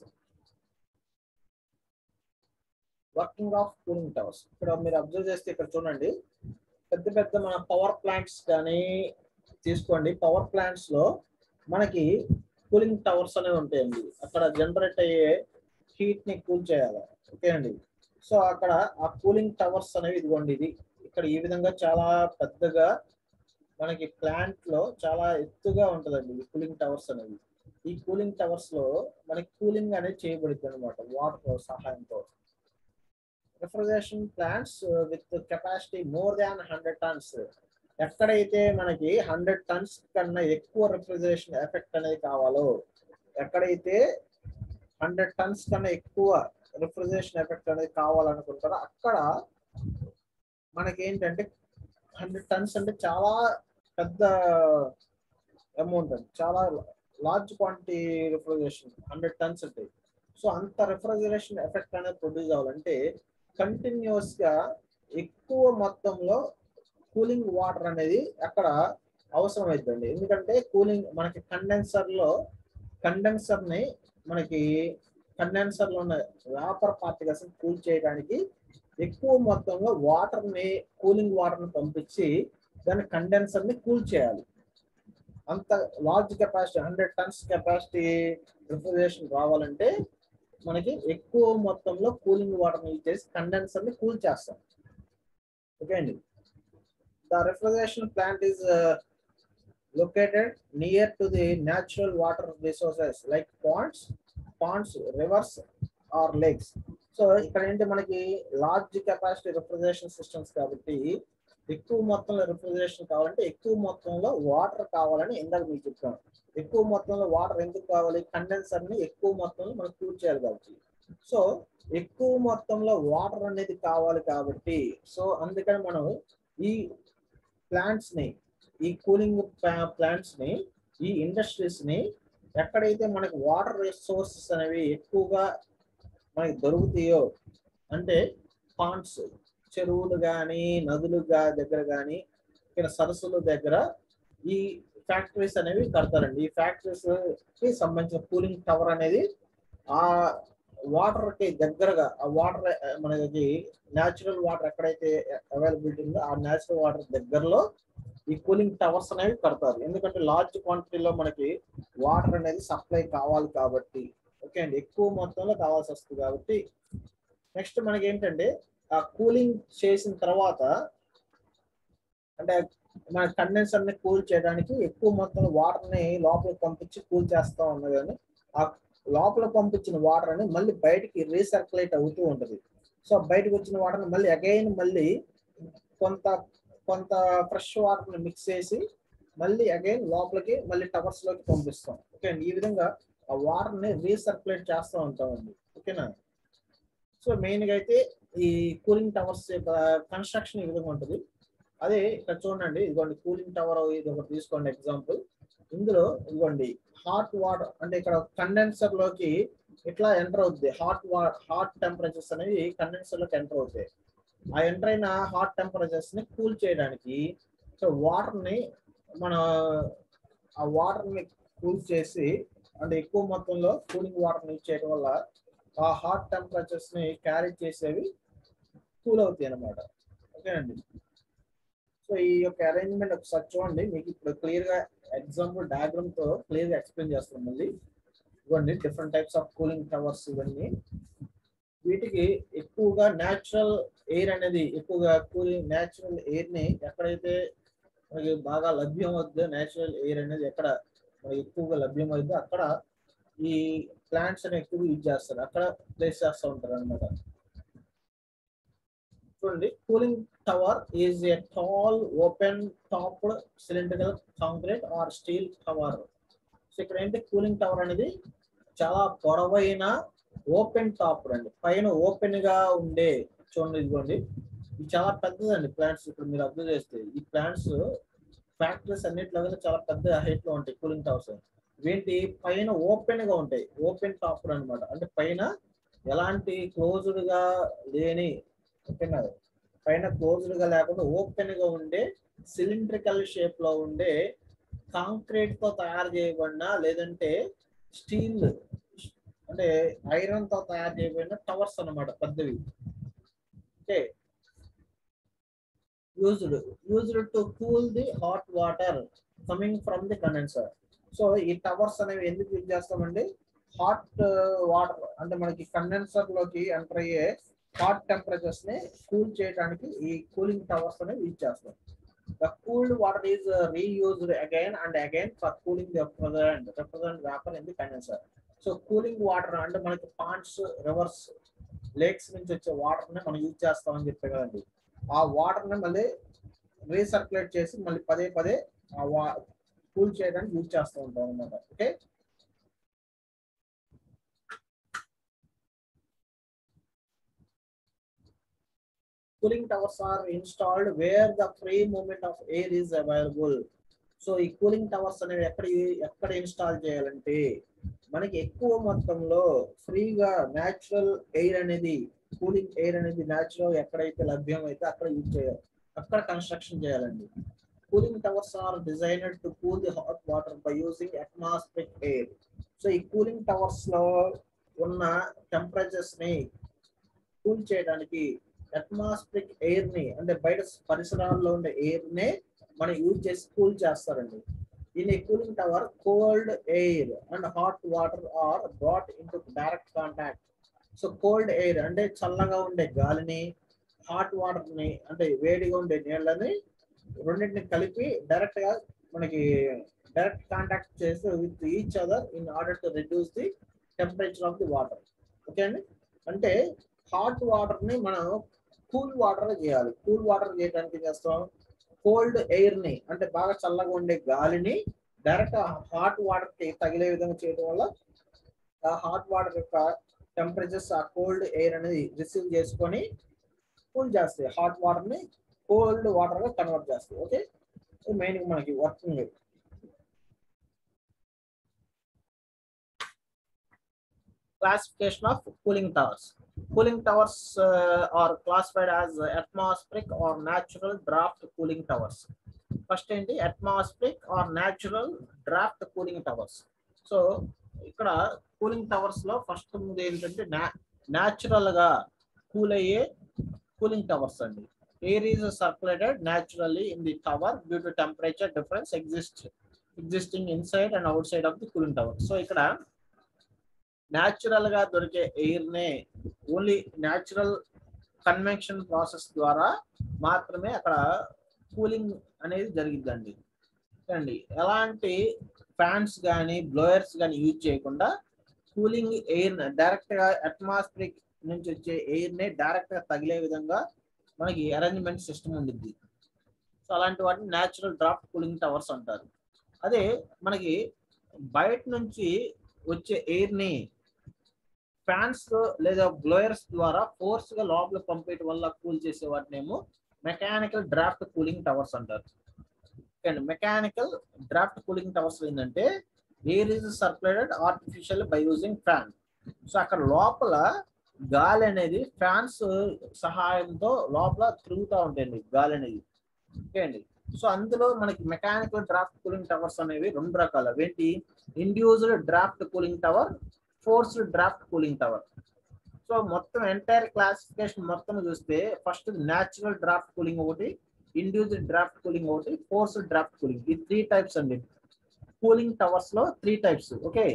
working of cooling towers ఇక్కడ మీరు అబ్జర్వ్ చేస్తే ఇక్కడ చూడండి పెద్ద పెద్ద మన పవర్ ప్లాంట్స్ కానీ తీసుకోండి పవర్ ప్లాంట్స్ లో మనకి కూలింగ్ టవర్స్ అనేవి ఉంటాయండి అక్కడ జనరేట్ అయ్యే హీట్ ని కూల్ చేయాలి ఓకే అండి సో అక్కడ ఆ కూలింగ్ టవర్స్ అనేవి ఇదిగోండి ఇది ఇక్కడ ఈ విధంగా చాలా పెద్దగా మనకి ప్లాంట్ లో చాలా ఎత్తుగా ఉంటదండి ఈ కూలింగ్ టవర్స్ అనేవి ఈ కూలింగ్ టవర్స్ లో మనకి కూలింగ్ అనేది చేయబడుతుంది అనమాట వాటర్ సహాయంతో refrigeration plants with capacity more than hundred tons ఎక్కడైతే మనకి హండ్రెడ్ టన్స్ కన్నా ఎక్కువ రిఫ్రిజరేషన్ ఎఫెక్ట్ అనేది కావాలో ఎక్కడైతే హండ్రెడ్ టన్స్ కన్నా ఎక్కువ రిఫ్రిజరేషన్ ఎఫెక్ట్ అనేది కావాలనుకుంటారో అక్కడ మనకి ఏంటంటే హండ్రెడ్ టన్స్ అంటే చాలా పెద్ద అమౌంట్ అండి చాలా large quantity refrigeration hundred tons ఉంటాయి సో అంత రిఫ్రిజరేషన్ ఎఫెక్ట్ అనేది ప్రొడ్యూస్ అవ్వాలంటే కంటిన్యూస్ గా ఎక్కువ మొత్తంలో కూలింగ్ వాటర్ అనేది అక్కడ అవసరం అవుతుంది ఎందుకంటే కూలింగ్ మనకి కండెన్సర్ లో కండెన్సర్ ని మనకి కండెన్సర్ లో ఉన్న వేపర్ పార్టికల్స్ కూల్ చేయడానికి ఎక్కువ మొత్తంలో వాటర్ ని కూలింగ్ వాటర్ ని పంపించి దాని కండెన్సర్ ని కూల్ చేయాలి అంత large capacity hundred tons capacity refrigeration రావాలంటే మనకి ఎక్కువ మొత్తంలో కూలింగ్ వాటర్ యూజ్ చేసి కండెన్సర్ ని కూల్ చేస్తాం ఓకే అండి the refrigeration plant is located near to the natural water resources like ponds, ponds, rivers or lakes. So ఇక్కడ ఏంటి మనకి లార్జ్ కెపాసిటీ రిఫ్రిజరేషన్ సిస్టమ్స్ కాబట్టి ఎక్కువ మొత్తంలో రిఫ్రిజరేషన్ కావాలంటే ఎక్కువ మొత్తంలో వాటర్ కావాలని ఇందాక మీకు చెప్పాను ఎక్కువ మొత్తంలో వాటర్ ఎందుకు కావాలి కండెన్సర్ ని ఎక్కువ మొత్తంలో మనం కూల్ చేయాలి కాబట్టి సో ఎక్కువ మొత్తంలో వాటర్ అనేది కావాలి కాబట్టి సో అందుకని మనం ఈ ప్లాంట్స్ ని ఈ కూలింగ్ ప్లాంట్స్ ని ఈ ఇండస్ట్రీస్ ని ఎక్కడైతే మనకి వాటర్ రిసోర్సెస్ అనేవి ఎక్కువగా మనకి దొరుకుతాయో అంటే పాండ్స్ చెరువులు కానీ నదులు గా- దగ్గర కానీ ఇక్కడ సరస్సుల దగ్గర ఈ ఫ్యాక్టరీస్ అనేవి కడతారండి ఈ ఫ్యాక్టరీస్ కి సంబంధించిన కూలింగ్ టవర్ అనేది ఆ వాటర్ కి దగ్గరగా ఆ వాటర్ మనకి న్యాచురల్ వాటర్ ఎక్కడైతే అవైలబిలిటీ ఉందో ఆ న్యాచురల్ వాటర్ దగ్గరలో ఈ కూలింగ్ టవర్స్ అనేవి కడతారు ఎందుకంటే లార్జ్ క్వాంటిటీలో మనకి వాటర్ అనేది సప్లై కావాలి కాబట్టి ఓకే అండి ఎక్కువ మొత్తంలో కావాల్సి వస్తుంది కాబట్టి నెక్స్ట్ మనకి ఏంటంటే ఆ కూలింగ్ చేసిన తర్వాత అంటే మన కండెన్సర్ ని కూల్ చేయడానికి ఎక్కువ మొత్తంలో వాటర్ ని లోపలికి పంపించి కూల్ చేస్తా ఉన్నది కానీ ఆ లోపల పంపించిన వాటర్ అని మళ్ళీ బయటికి రీసర్క్యులేట్ అవుతూ ఉంటది సో బయటకు వచ్చిన వాటర్ మళ్ళీ అగైన్ మళ్ళీ కొంత కొంత ఫ్రెష్ వాటర్ ని మిక్స్ చేసి మళ్ళీ అగైన్ లోపలికి మళ్ళీ టవర్స్ లోకి పంపిస్తాం ఓకే అండి ఈ విధంగా ఆ వాటర్ ని రీసర్క్యులేట్ చేస్తూ ఉంటామండి ఓకేనా సో మెయిన్ గా అయితే ఈ కూలింగ్ టవర్స్ యొక్క కన్స్ట్రక్షన్ ఈ విధంగా ఉంటుంది అదే ఇక్కడ చూడండి ఇదిగోండి కూలింగ్ టవర్ ఇది ఒకటి తీసుకోండి ఎగ్జాంపుల్ ఇందులో ఇదిగోండి హాట్ వాటర్ అంటే ఇక్కడ కండెన్సర్ లోకి ఇట్లా ఎంటర్ అవుతుంది హాట్ వా హాట్ టెంపరేచర్స్ అనేవి కండెన్సర్ లోకి ఎంటర్ అవుతాయి ఆ ఎంటర్ అయిన హాట్ టెంపరేచర్స్ ని కూల్ చేయడానికి సో వాటర్ ని మన ఆ వాటర్ ని కూల్ చేసి అంటే ఎక్కువ మొత్తంలో కూలింగ్ వాటర్ యూజ్ చేయడం వల్ల ఆ హాట్ టెంపరేచర్స్ ని క్యారీ చేసేవి కూల్ అవుతాయి అన్నమాట ఓకేనండి సో ఈ యొక్క అరేంజ్మెంట్ ఒకసారి చూడండి మీకు ఇప్పుడు క్లియర్ గా ఎగ్జాంపుల్ డయాగ్రామ్ తో క్లియర్ గా ఎక్స్ప్లెయిన్ చేస్తాం మళ్ళీ ఇవ్వండి different types of cooling towers ఇవన్నీ వీటికి ఎక్కువగా న్యాచురల్ ఎయిర్ అనేది ఎక్కువగా కూలింగ్ న్యాచురల్ ఎయిర్ ని ఎక్కడైతే మనకి బాగా లభ్యం అవుతుందో న్యాచురల్ ఎయిర్ అనేది ఎక్కడ మనకి ఎక్కువగా లభ్యం అవుతుందో అక్కడ ఈ ప్లాంట్స్ అని ఎక్కువ యూజ్ చేస్తారు అక్కడ ప్లేస్ చేస్తూ ఉంటారు అనమాట చూడండి cooling tower is a tall open topped cylindrical concrete or steel tower so ఇక్కడ ఏంటి కూలింగ్ టవర్ అనేది చాలా పొడవైన ఓపెన్ టాప్ అండి పైన ఓపెన్ గా ఉండే చూడండి ఇదిగోండి ఇది చాలా పెద్దదండి ప్లాంట్స్ ఇప్పుడు మీరు అబ్జర్వ్ చేస్తే ఈ ప్లాంట్స్ ఫ్యాక్టరీస్ అన్నిట్లో కూడా చాలా పెద్ద హైట్ లో ఉంటాయి కూలింగ్ టవర్స్ వీటి పైన ఓపెన్ గా ఉంటాయి ఓపెన్ టాప్ అన్నమాట అంటే పైన ఎలాంటి క్లోజ్డ్ గా లేని ఓకేనా పైన క్లోజ్డ్ గా లేకుండా ఓపెన్ గా ఉండే సిలిండ్రికల్ షేప్ లో ఉండే కాంక్రీట్ తో తయారు చేయబడిన లేదంటే స్టీల్ అంటే ఐరన్ తో తయారు చేయబడిన టవర్స్ అన్నమాట పెద్దవి okay used used to cool the hot water coming from the condenser so ఈ టవర్స్ అనేవి ఎందుకు యూజ్ చేస్తామండి హాట్ వాటర్ అంటే మనకి కండెన్సర్ లోకి ఎంటర్ అయ్యే హాట్ టెంపరేచర్స్ ని కూల్ చేయడానికి ఈ కూలింగ్ టవర్స్ అనేవి యూజ్ చేస్తాం the cooled water is reused again and again for cooling the represent represent vapour in the condenser so cooling water అంటే మనకి పాండ్స్ రివర్స్ లేక్స్ నుంచి వచ్చే వాటర్ ని మనం యూజ్ చేస్తామని చెప్పే కదండి ఆ వాటర్ ని మళ్ళీ రీసర్క్యులేట్ చేసి మళ్ళీ పదే పదే ఆ వా కూల్ చేయడానికి యూజ్ చేస్తూ ఉంటాం అనమాట okay cooling towers are installed where the free movement of air is available so ఈ కూలింగ్ టవర్స్ అనేవి ఎక్కడ ఎక్కడ ఇన్స్టాల్ చేయాలంటే మనకి ఎక్కువ మొత్తంలో ఫ్రీగా న్యాచురల్ ఎయిర్ అనేది కూలింగ్ ఎయిర్ అనేది న్యాచురల్ ఎక్కడైతే లభ్యం అయితే అక్కడ యూజ్ చేయాలి అక్కడ కన్స్ట్రక్షన్ చేయాలండి cooling towers are designed to cool the hot water by using atmospheric air so ఈ కూలింగ్ టవర్స్ లో ఉన్న టెంపరేచర్స్ ని కూల్ చేయడానికి అట్మాస్ఫిక్ ఎయిర్ ని అంటే బయట పరిసరాల్లో ఉండే ఎయిర్ నే మనం యూజ్ చేసి కూల్ చేస్తారండి in a cooling tower cold air and hot water are brought into direct contact so cold air అంటే చల్లగా ఉండే గాలిని హాట్ వాటర్ ని అంటే వేడిగా ఉండే నీళ్ళని రెండింటిని కలిపి డైరెక్ట్ గా మనకి డైరెక్ట్ కాంటాక్ట్ చేసి with each other in order to reduce the temperature of the water okay అండి అంటే హాట్ వాటర్ ని మనం కూల్ వాటర్ చేయాలి కూల్ వాటర్ చేయడానికి ఏం చేస్తాం కోల్డ్ ఎయిర్ ని అంటే బాగా చల్లగా ఉండే గాలిని డైరెక్ట్ హాట్ వాటర్ కి తగిలే విధంగా చేయడం వల్ల ఆ హాట్ వాటర్ యొక్క టెంపరేచర్స్ ఆ కోల్డ్ ఎయిర్ అనేది రిసీవ్ చేసుకొని కూల్ చేస్తాయి హాట్ వాటర్ ని కోల్డ్ వాటర్ గా కన్వర్ట్ చేస్తాయి ఓకే మెయిన్ మనకి working classification of cooling towers. Cooling towers uh, are classified as atmospheric or natural draft cooling towers. First ఏంటి atmospheric or natural draft cooling towers so ఇక్కడ కూలింగ్ టవర్స్ లో ఫస్ట్ ముందు ఏంటంటే న్యాచురల్ గా కూల్ అయ్యే కూలింగ్ టవర్స్ అండి air is circulated naturally in the tower due to temperature difference exist existing inside and outside of the cooling tower so ఇక్కడ న్యాచురల్ గా దొరికే ఎయిర్ నే ఓన్లీ న్యాచురల్ కన్వెన్షన్ ప్రాసెస్ ద్వారా మాత్రమే అక్కడ కూలింగ్ అనేది జరిగిద్దండి అండి ఎలాంటి ఫ్యాన్స్ కానీ బ్లోయర్స్ కానీ యూజ్ చేయకుండా కూలింగ్ ఎయిర్ డైరెక్ట్ గా అట్మాస్ఫిరిక్ నుంచి వచ్చే ఎయిర్ ని డైరెక్ట్ గా తగిలే విధంగా మనకి అరేంజ్మెంట్ సిస్టమ్ ఉండిద్ది సో అలాంటి వాటిని న్యాచురల్ డ్రాఫ్ట్ కూలింగ్ టవర్స్ అంటారు అదే మనకి బయట నుంచి వచ్చే ఎయిర్ ని ఫ్యాన్స్ లేదా బ్లోయర్స్ ద్వారా ఫోర్స్ గా లోపల పంపేయటం వల్ల కూల్ చేసే వాటిని ఏమో మెకానికల్ డ్రాఫ్ట్ కూలింగ్ టవర్స్ అంటారు and mechanical draft cooling towers ఏంటంటే air is circulated artificial by using fan so అక్కడ లోపల గాలి అనేది ఫ్యాన్స్ సహాయంతో లోపల తిరుగుతూ ఉంటాయండి గాలి అనేది ఓకే అండి సో అందులో మనకి మెకానికల్ డ్రాఫ్ట్ కూలింగ్ టవర్స్ అనేవి రెండు రకాలు ఏంటి induced draft cooling tower forced draft cooling tower so మొత్తం ఎంటైర్ క్లాసిఫికేషన్ మొత్తం చూస్తే ఫస్ట్ న్యాచురల్ డ్రాఫ్ట్ కూలింగ్ ఒకటి ఇండ్యూస్డ్ డ్రాఫ్ట్ కూలింగ్ ఒకటి ఫోర్స్డ్ డ్రాఫ్ట్ కూలింగ్ ఈ త్రీ టైప్స్ అండి కూలింగ్ టవర్స్ లో three types okay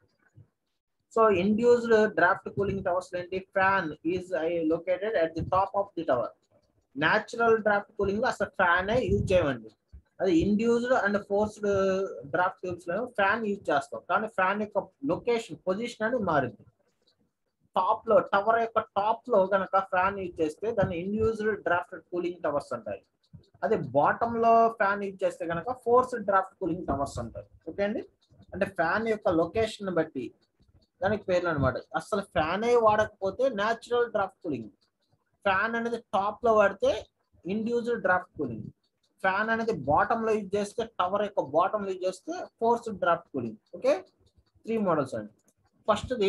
so induced draft cooling towers ఏంటి fan is located at the top of the tower natural draft cooling లో అసలు ఫ్యాన్ యూజ్ చేయమండి అది induced and forced draft tubes లో ఫ్యాన్ యూజ్ చేస్తాం కానీ ఫ్యాన్ యొక్క లొకేషన్ పొజిషన్ అనేది మారింది టాప్ లో టవర్ యొక్క టాప్ లో కనుక ఫ్యాన్ యూజ్ చేస్తే దాన్ని ఇండ్యూస్డ్ డ్రాఫ్ట్ కూలింగ్ టవర్స్ అంటారు అదే బాటమ్ లో ఫ్యాన్ యూజ్ చేస్తే కనుక ఫోర్స్ డ్రాఫ్ట్ కూలింగ్ టవర్స్ అంటారు ఓకే అండి అంటే ఫ్యాన్ యొక్క లొకేషన్ బట్టి దానికి పేర్లు అనమాట అసలు ఫ్యానే వాడకపోతే న్యాచురల్ డ్రాఫ్ట్ కూలింగ్ ఫ్యాన్ అనేది టాప్ లో వాడితే ఇండ్యూస్డ్ డ్రాఫ్ట్ కూలింగ్ ఫ్యాన్ అనేది బాటమ్ లో యూజ్ చేస్తే టవర్ యొక్క బాటమ్ లో యూజ్ చేస్తే force draft cooling okay three models అండి ఫస్ట్ది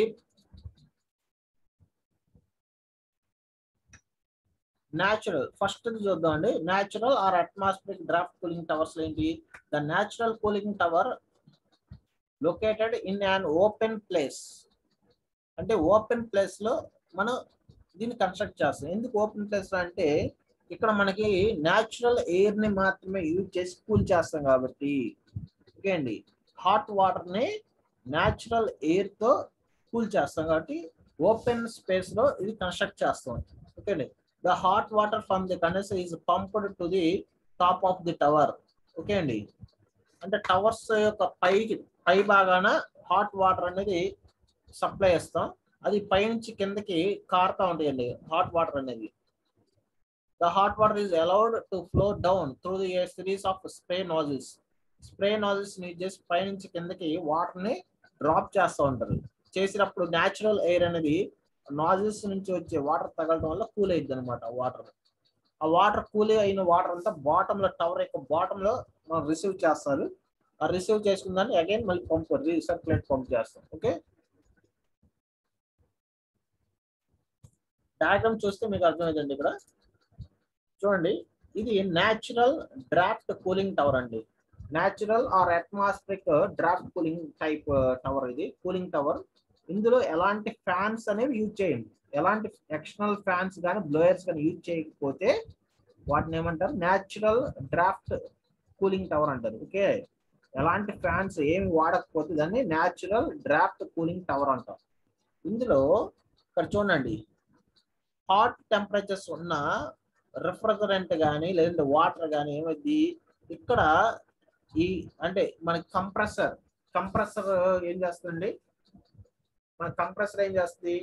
న్యాచురల్ ఫస్ట్ చూద్దాం అండి natural or atmospheric draft cooling towers ఏంటి the natural cooling tower located in an open place అంటే ఓపెన్ ప్లేస్ లో మనం దీన్ని కన్స్ట్రక్ట్ చేస్తాం ఎందుకు ఓపెన్ ప్లేస్ లో అంటే ఇక్కడ మనకి న్యాచురల్ ఎయిర్ ని మాత్రమే యూజ్ చేసి కూల్ చేస్తాం కాబట్టి ఓకే అండి హాట్ వాటర్ ని న్యాచురల్ ఎయిర్ తో కూల్ చేస్తాం కాబట్టి ఓపెన్ స్పేస్ లో ఇది కన్స్ట్రక్ట్ చేస్తాం ఓకే అండి the hot water from the condenser is pumped to the top of the tower okay అండి అంటే టవర్స్ యొక్క పైకి పై భాగాన హాట్ వాటర్ అనేది సప్లై చేస్తాం అది పైనుంచి కిందకి కారుతా ఉంటాయండి హాట్ వాటర్ అనేది the hot water is allowed to flow down through the series of spray nozzles spray nozzles ని చేసి పైనుంచి కిందకి వాటర్ ని డ్రాప్ చేస్తూ ఉంటారు చేసినప్పుడు న్యాచురల్ ఎయిర్ అనేది నాజిల్స్ నుంచి వచ్చే వాటర్ తగలడం వల్ల కూల్ అయింది అనమాట వాటర్ ఆ వాటర్ కూల్ అయిన వాటర్ అంతా బాటమ్ లో టవర్ యొక్క బాటమ్ లో మనం రిసీవ్ చేస్తారు ఆ రిసీవ్ చేసుకున్న దాన్ని అగైన్ మళ్ళీ పంప్ రీసర్క్యులేట్ పంప్ చేస్తాం ఓకే డయాగ్రామ్ చూస్తే మీకు అర్థమైందండి ఇక్కడ చూడండి ఇది న్యాచురల్ డ్రాఫ్ట్ కూలింగ్ టవర్ అండి natural or atmospheric draft cooling type tower ఇది కూలింగ్ టవర్ ఇందులో ఎలాంటి ఫ్యాన్స్ అనేవి యూజ్ చేయండి ఎలాంటి ఎక్స్టర్నల్ ఫ్యాన్స్ కానీ బ్లోయర్స్ కానీ యూజ్ చేయకపోతే వాటిని ఏమంటారు న్యాచురల్ డ్రాఫ్ట్ కూలింగ్ టవర్ అంటారు ఓకే ఎలాంటి ఫ్యాన్స్ ఏమి వాడకపోతే దాన్ని న్యాచురల్ డ్రాఫ్ట్ కూలింగ్ టవర్ అంటారు ఇందులో ఇక్కడ చూడండి హాట్ టెంపరేచర్స్ ఉన్న రిఫ్రిజరెంట్ కానీ లేదంటే వాటర్ కానీ ఏమైంది ఇక్కడ ఈ అంటే మన కంప్రెసర్ కంప్రెసర్ ఏం చేస్తుందండి మన కంప్రెసర్ ఏం చేస్తుంది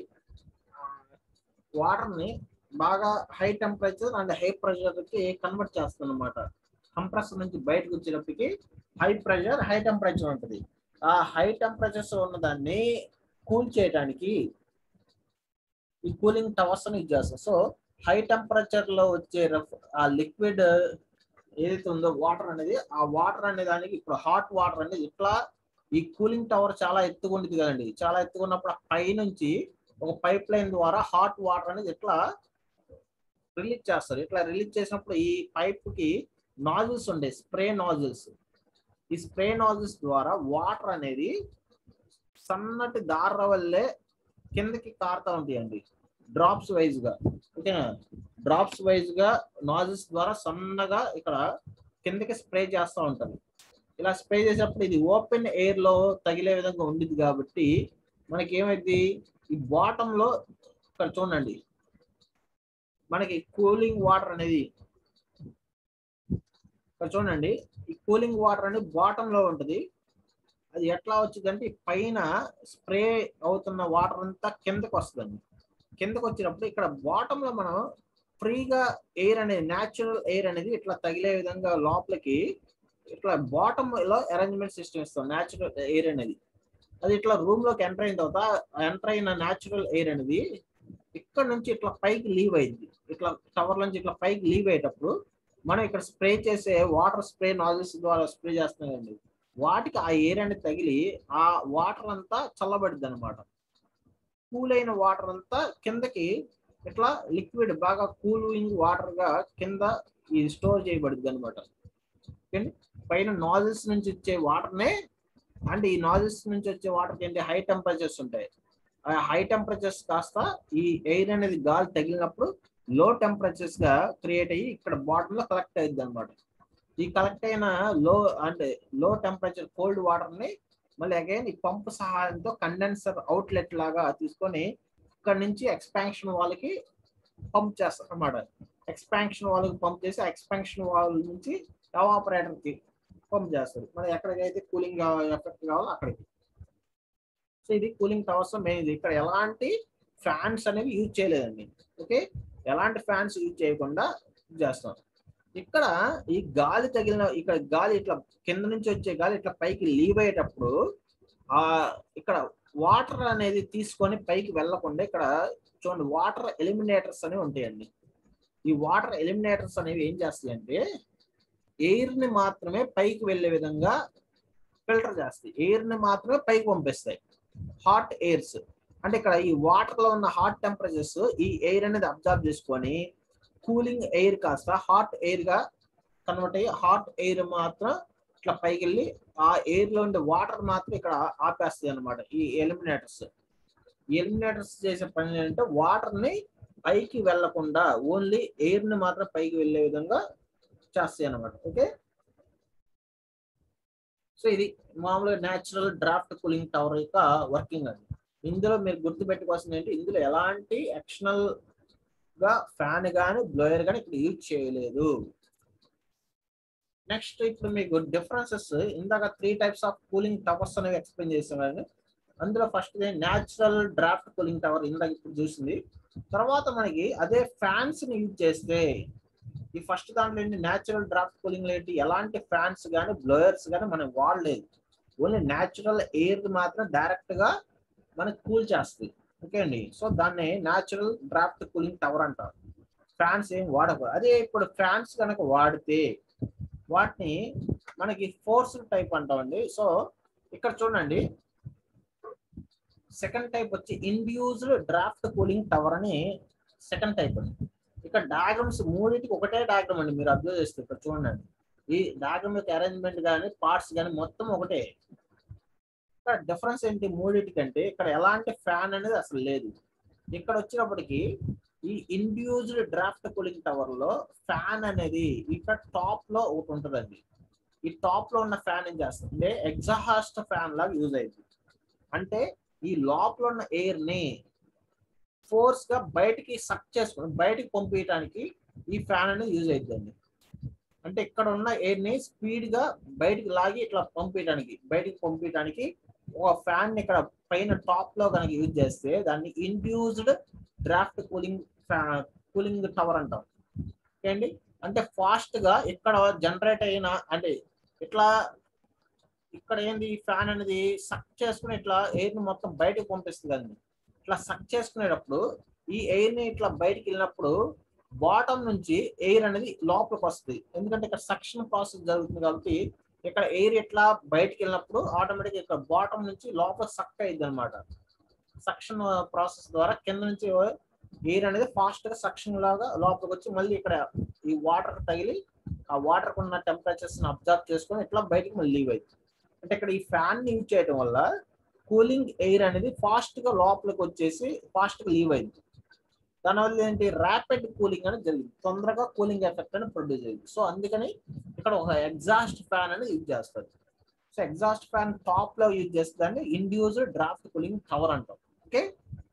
వాటర్ ని బాగా high temperature and high pressure కి కన్వర్ట్ చేస్తుంది అనమాట కంప్రెసర్ నుంచి బయటకు వచ్చేటప్పటికి హై ప్రెషర్ హై టెంపరేచర్ ఉంటుంది ఆ హై టెంపరేచర్స్ ఉన్నదాన్ని కూల్ చేయడానికి ఈ కూలింగ్ టవర్స్ ని యూజ్ చేస్తాం సో హై టెంపరేచర్ లో వచ్చే రఫ్- ఆ లిక్విడ్ ఏదైతే ఉందో వాటర్ అనేది ఆ వాటర్ అనే దానికి ఇప్పుడు హాట్ వాటర్ అనేది ఇట్లా ఈ కూలింగ్ టవర్ చాలా ఎత్తుగా ఉండేది కదండి చాలా ఎత్తుగా ఉన్నప్పుడు ఆ పై నుంచి ఒక పైప్ లైన్ ద్వారా హాట్ వాటర్ అనేది ఇట్లా రిలీజ్ చేస్తారు ఇట్లా రిలీజ్ చేసినప్పుడు ఈ పైప్ కి నాజిల్స్ ఉండే స్ప్రే నాజిల్స్ ఈ స్ప్రే నాజిల్స్ ద్వారా వాటర్ అనేది సన్నటి దార వల్లే కిందకి కారుతా ఉంటాయండి డ్రాప్స్ వైజ్ గా ఓకేనా డ్రాప్స్ వైజ్ గా నాజిల్స్ ద్వారా సన్నగా ఇక్కడ కిందకి స్ప్రే చేస్తూ ఉంటారు ఇలా స్ప్రే చేసేటప్పుడు ఇది ఓపెన్ ఎయిర్ లో తగిలే విధంగా ఉండిద్ది కాబట్టి మనకి ఏమైంది ఈ బాటమ్ లో ఇక్కడ చూడండి మనకి కూలింగ్ వాటర్ అనేది ఇక్కడ చూడండి ఈ కూలింగ్ వాటర్ అనేది బాటమ్ లో ఉంటది అది ఎట్లా వచ్చిందంటే ఈ పైన స్ప్రే అవుతున్న వాటర్ అంతా కిందకి వస్తుందండి కిందకి వచ్చినప్పుడు ఇక్కడ బాటమ్ లో మనం ఫ్రీగా ఎయిర్ అనేది న్యాచురల్ ఎయిర్ అనేది ఇట్లా తగిలే విధంగా లోపలికి ఇట్లా బాటమ్ లో అరేంజ్మెంట్ సిస్టమ్ ఇస్తాం న్యాచురల్ ఎయిర్ అనేది అది ఇట్లా రూమ్ లోకి ఎంటర్ అయిన తర్వాత ఎంటర్ అయిన న్యాచురల్ ఎయిర్ అనేది ఇక్కడ నుంచి ఇట్లా పైకి లీవ్ అయింది ఇట్లా టవర్ నుంచి ఇట్లా పైకి లీవ్ అయ్యేటప్పుడు మనం ఇక్కడ స్ప్రే చేసే వాటర్ స్ప్రే నాజిల్స్ ద్వారా స్ప్రే చేస్తున్నాయండి వాటికి ఆ ఎయిర్ అనేది తగిలి ఆ వాటర్ అంతా చల్లబడిద్ది అనమాట కూల్ అయిన వాటర్ అంతా కిందకి ఇట్లా లిక్విడ్ బాగా కూలింగ్ వాటర్ గా కింద ఈ స్టోర్ చేయబడుద్ది అనమాట పైన నాజిల్స్ నుంచి వచ్చే వాటర్ నే అంటే ఈ నాజిల్స్ నుంచి వచ్చే వాటర్ ఏంటి హై టెంపరేచర్స్ ఉంటాయి ఆ హై టెంపరేచర్స్ కాస్త ఈ ఎయిర్ అనేది గాలి తగిలినప్పుడు లో టెంపరేచర్స్ గా క్రియేట్ అయ్యి ఇక్కడ బాటమ్ లో కలెక్ట్ అయ్యింది అనమాట ఈ కలెక్ట్ అయిన లో అంటే లో టెంపరేచర్ కోల్డ్ వాటర్ ని మళ్ళీ అగైన్ ఈ పంప్ సహాయంతో కండెన్సర్ అవుట్లెట్ లాగా తీసుకొని ఇక్కడ నుంచి ఎక్స్పాన్షన్ వాళ్ళకి పంప్ చేస్తారు అన్నమాట ఎక్స్పాన్షన్ వాళ్ళకి పంప్ చేసి ఎక్స్పాన్షన్ వాల్ నుంచి ఎవాపరేటర్ కి పంప్ చేస్తారు మనం ఎక్కడికైతే కూలింగ్ ఎఫెక్ట్ కావాలో అక్కడికి సో ఇది కూలింగ్ టవర్స్ మెయిన్ ఇది ఇక్కడ ఎలాంటి ఫ్యాన్స్ అనేవి యూజ్ చేయలేదండి ఓకే ఎలాంటి ఫ్యాన్స్ యూజ్ చేయకుండా చేస్తాం ఇక్కడ ఈ గాలి తగిలిన ఇక్కడ గాలి ఇట్లా కింద నుంచి వచ్చే గాలి ఇట్లా పైకి లీవ్ అయ్యేటప్పుడు ఆ ఇక్కడ వాటర్ అనేది తీసుకొని పైకి వెళ్లకుండా ఇక్కడ చూడండి వాటర్ ఎలిమినేటర్స్ అనేవి ఉంటాయండి ఈ వాటర్ ఎలిమినేటర్స్ అనేవి ఏం చేస్తాయి అంటే ఎయిర్ ని మాత్రమే పైకి వెళ్ళే విధంగా ఫిల్టర్ చేస్తాయి ఎయిర్ ని మాత్రమే పైకి పంపిస్తాయి హాట్ ఎయిర్స్ అంటే ఇక్కడ ఈ వాటర్ లో ఉన్న హాట్ టెంపరేచర్స్ ఈ ఎయిర్ అనేది అబ్జర్వ్ చేసుకొని కూలింగ్ ఎయిర్ కాస్త హాట్ ఎయిర్ గా కన్వర్ట్ అయ్యి హాట్ ఎయిర్ మాత్రం ఇట్లా పైకి వెళ్ళి ఆ ఎయిర్ లో ఉండే వాటర్ మాత్రం ఇక్కడ ఆపేస్తాయి అనమాట ఈ ఎలిమినేటర్స్ ఎలిమినేటర్స్ చేసే పని ఏంటంటే వాటర్ ని పైకి వెళ్లకుండా ఓన్లీ ఎయిర్ ని మాత్రం పైకి వెళ్ళే విధంగా చేస్తాయి అనమాట ఓకే సో ఇది మామూలుగా న్యాచురల్ డ్రాఫ్ట్ కూలింగ్ టవర్ యొక్క వర్కింగ్ అండి ఇందులో మీరు గుర్తుపెట్టుకోవాల్సింది ఏంటి ఇందులో ఎలాంటి ఎక్స్టర్నల్ గా ఫ్యాన్ కానీ బ్లోయర్ కానీ ఇక్కడ యూజ్ చేయలేదు నెక్స్ట్ ఇప్పుడు మీకు డిఫరెన్సెస్ ఇందాక three types of cooling towers అనేవి ఎక్స్ప్లెయిన్ చేసాం కానీ అందులో first natural draft cooling tower ఇందాక ఇప్పుడు చూసింది తర్వాత మనకి అదే ఫ్యాన్స్ ని యూజ్ చేస్తే ఈ ఫస్ట్ దాంట్లో ఏంటి న్యాచురల్ డ్రాఫ్ట్ కూలింగ్ ఏంటి ఎలాంటి ఫ్యాన్స్ కానీ బ్లోయర్స్ కానీ మనం వాడలేదు ఓన్లీ న్యాచురల్ ఎయిర్ మాత్రం డైరెక్ట్ గా మనకి కూల్ చేస్తుంది ఓకే అండి సో దాన్ని న్యాచురల్ డ్రాఫ్ట్ కూలింగ్ టవర్ అంటారు ఫ్యాన్స్ ఏం వాడకూడదు అదే ఇప్పుడు ఫ్యాన్స్ కనుక వాడితే వాటిని మనకి ఫోర్స్ టైప్ అంటామండి సో ఇక్కడ చూడండి సెకండ్ టైప్ వచ్చి ఇండ్యూస్డ్ డ్రాఫ్ట్ కూలింగ్ టవర్ అని సెకండ్ టైప్ అండి ఇక్కడ డయాగ్రమ్స్ మూడింటికి ఒకటే డయాగ్రమ్ అండి మీరు అబ్జర్వ్ చేస్తే ఇక్కడ చూడండి ఈ డయాగ్రమ్ యొక్క అరేంజ్మెంట్ కానీ పార్ట్స్ కానీ మొత్తం ఒకటే ఇక్కడ డిఫరెన్స్ ఏంటి మూడింటికంటే ఇక్కడ ఎలాంటి ఫ్యాన్ అనేది అసలు లేదు ఇక్కడ వచ్చినప్పటికి ఈ ఇండ్యూస్డ్ డ్రాఫ్ట్ కూలింగ్ టవర్ లో ఫ్యాన్ అనేది ఇక్కడ టాప్ లో ఒకటి ఉంటుందండి ఈ టాప్ లో ఉన్న ఫ్యాన్ ఏం చేస్తుంది అంటే ఎగ్జాహాస్ట్ ఫ్యాన్ లాగా యూజ్ అయింది అంటే ఈ లోపల ఉన్న ఎయిర్ ని ఫోర్స్ గా బయటికి సక్ చేసుకుని బయటికి పంపించడానికి ఈ ఫ్యాన్ అనేది యూజ్ అవుతుందండి అంటే ఇక్కడ ఉన్న ఎయిర్ ని స్పీడ్ గా బయటికి లాగి ఇట్లా పంపించడానికి బయటికి పంపించడానికి ఒక ఫ్యాన్ ఇక్కడ పైన టాప్ లో కనుక యూజ్ చేస్తే దాన్ని induced draft cooling cooling tower అంటాం ఓకే అండి అంటే ఫాస్ట్ గా ఇక్కడ జనరేట్ అయిన అంటే ఇట్లా ఇక్కడ ఏంది ఈ ఫ్యాన్ అనేది సక్ చేసుకుని ఇట్లా ఎయిర్ ని మొత్తం బయటకు పంపిస్తుంది అండి ఇట్లా సక్ చేసుకునేటప్పుడు ఈ ఎయిర్ ని ఇట్లా బయటికి వెళ్ళినప్పుడు బాటమ్ నుంచి ఎయిర్ అనేది లోపలికి వస్తుంది ఎందుకంటే ఇక్కడ సక్షన్ ప్రాసెస్ జరుగుతుంది కాబట్టి ఇక్కడ ఎయిర్ ఇట్లా బయటికి వెళ్ళినప్పుడు ఆటోమేటిక్ ఇక్కడ బాటమ్ నుంచి లోపల సక్ అయింది అనమాట సక్షన్ ప్రాసెస్ ద్వారా కింద నుంచి ఎయిర్ అనేది ఫాస్ట్ గా సక్షన్ లాగా లోపలికి వచ్చి మళ్ళీ ఇక్కడ ఈ వాటర్ తగిలి ఆ వాటర్ ఉన్న టెంపరేచర్స్ అబ్జర్వ్ చేసుకొని ఇట్లా బయటికి మళ్ళీ లీవ్ అవుతుంది అంటే ఇక్కడ ఈ ఫ్యాన్ ని యూజ్ చేయడం వల్ల కూలింగ్ ఎయిర్ అనేది ఫాస్ట్ గా లోపలికి వచ్చేసి ఫాస్ట్ గా లీవ్ అయింది దానివల్ల ఏంటి ర్యాపిడ్ కూలింగ్ అనేది జరిగింది తొందరగా కూలింగ్ ఎఫెక్ట్ అని ప్రొడ్యూస్ అయింది సో అందుకని ఇక్కడ ఒక ఎగ్జాస్ట్ ఫ్యాన్ అనేది యూజ్ చేస్తారు సో ఎగ్జాస్ట్ ఫ్యాన్ టాప్ లో యూజ్ చేస్తుందండి ఇండ్యూస్డ్ డ్రాఫ్ట్ కూలింగ్ టవర్ అంటాం ఓకే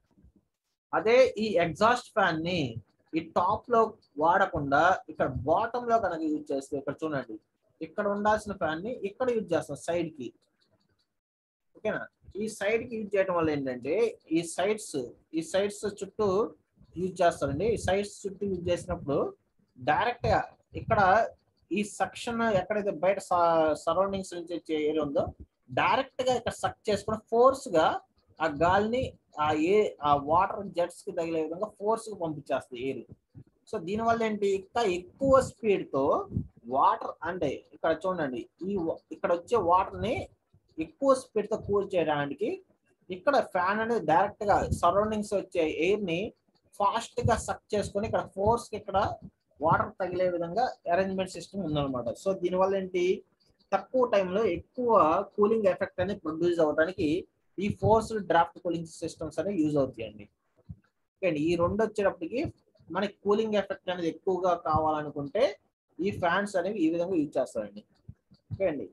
అదే ఈ ఎగ్జాస్ట్ ఫ్యాన్ ని ఈ టాప్ లో వాడకుండా ఇక్కడ బాటమ్ లో కనుక యూజ్ చేస్తే ఇక్కడ చూడండి ఇక్కడ ఉండాల్సిన ఫ్యాన్ ని ఇక్కడ యూజ్ చేస్తాం సైడ్ కి ఓకేనా ఈ సైడ్ కి యూజ్ చేయడం వల్ల ఏంటంటే ఈ సైడ్స్ ఈ సైడ్స్ చుట్టూ యూజ్ చేస్తారండి ఈ సైడ్స్ చుట్టూ యూజ్ చేసినప్పుడు డైరెక్ట్ గా ఇక్కడ ఈ సక్షన్ ఎక్కడైతే బయట సరౌండింగ్స్ నుంచి వచ్చే ఏరియా ఉందో డైరెక్ట్ గా ఇక్కడ సక్ చేసుకుని ఫోర్స్ గా ఆ గాలిని ఆ ఏ ఆ వాటర్ జెట్స్ కి తగిలే విధంగా ఫోర్స్ గా పంపించేస్తుంది ఎయిర్ సో దీనివల్ల ఏంటి ఇంకా ఎక్కువ స్పీడ్ తో వాటర్ అంటే ఇక్కడ చూడండి ఈ ఇక్కడ వచ్చే వాటర్ ని ఎక్కువ స్పీడ్ తో కూల్ చేయడానికి ఇక్కడ ఫ్యాన్ అనేది డైరెక్ట్ గా సరౌండింగ్స్ వచ్చే ఎయిర్ ని ఫాస్ట్ గా సక్ చేసుకొని ఇక్కడ ఫోర్స్ ఇక్కడ వాటర్ తగిలే విధంగా అరేంజ్మెంట్ సిస్టమ్ ఉందన్నమాట సో దీనివల్ల ఏంటి తక్కువ టైంలో ఎక్కువ కూలింగ్ ఎఫెక్ట్ అనేది ప్రొడ్యూస్ అవ్వడానికి ఈ ఫోర్స్ డ్రాఫ్ట్ కూలింగ్ సిస్టమ్స్ అనేవి యూజ్ అవుతాయండి ఓకే అండి ఈ రెండు వచ్చేటప్పటికి మనకి కూలింగ్ ఎఫెక్ట్ అనేది ఎక్కువగా కావాలనుకుంటే ఈ ఫ్యాన్స్ అనేవి ఈ విధంగా యూజ్ చేస్తారండి ఓకే అండి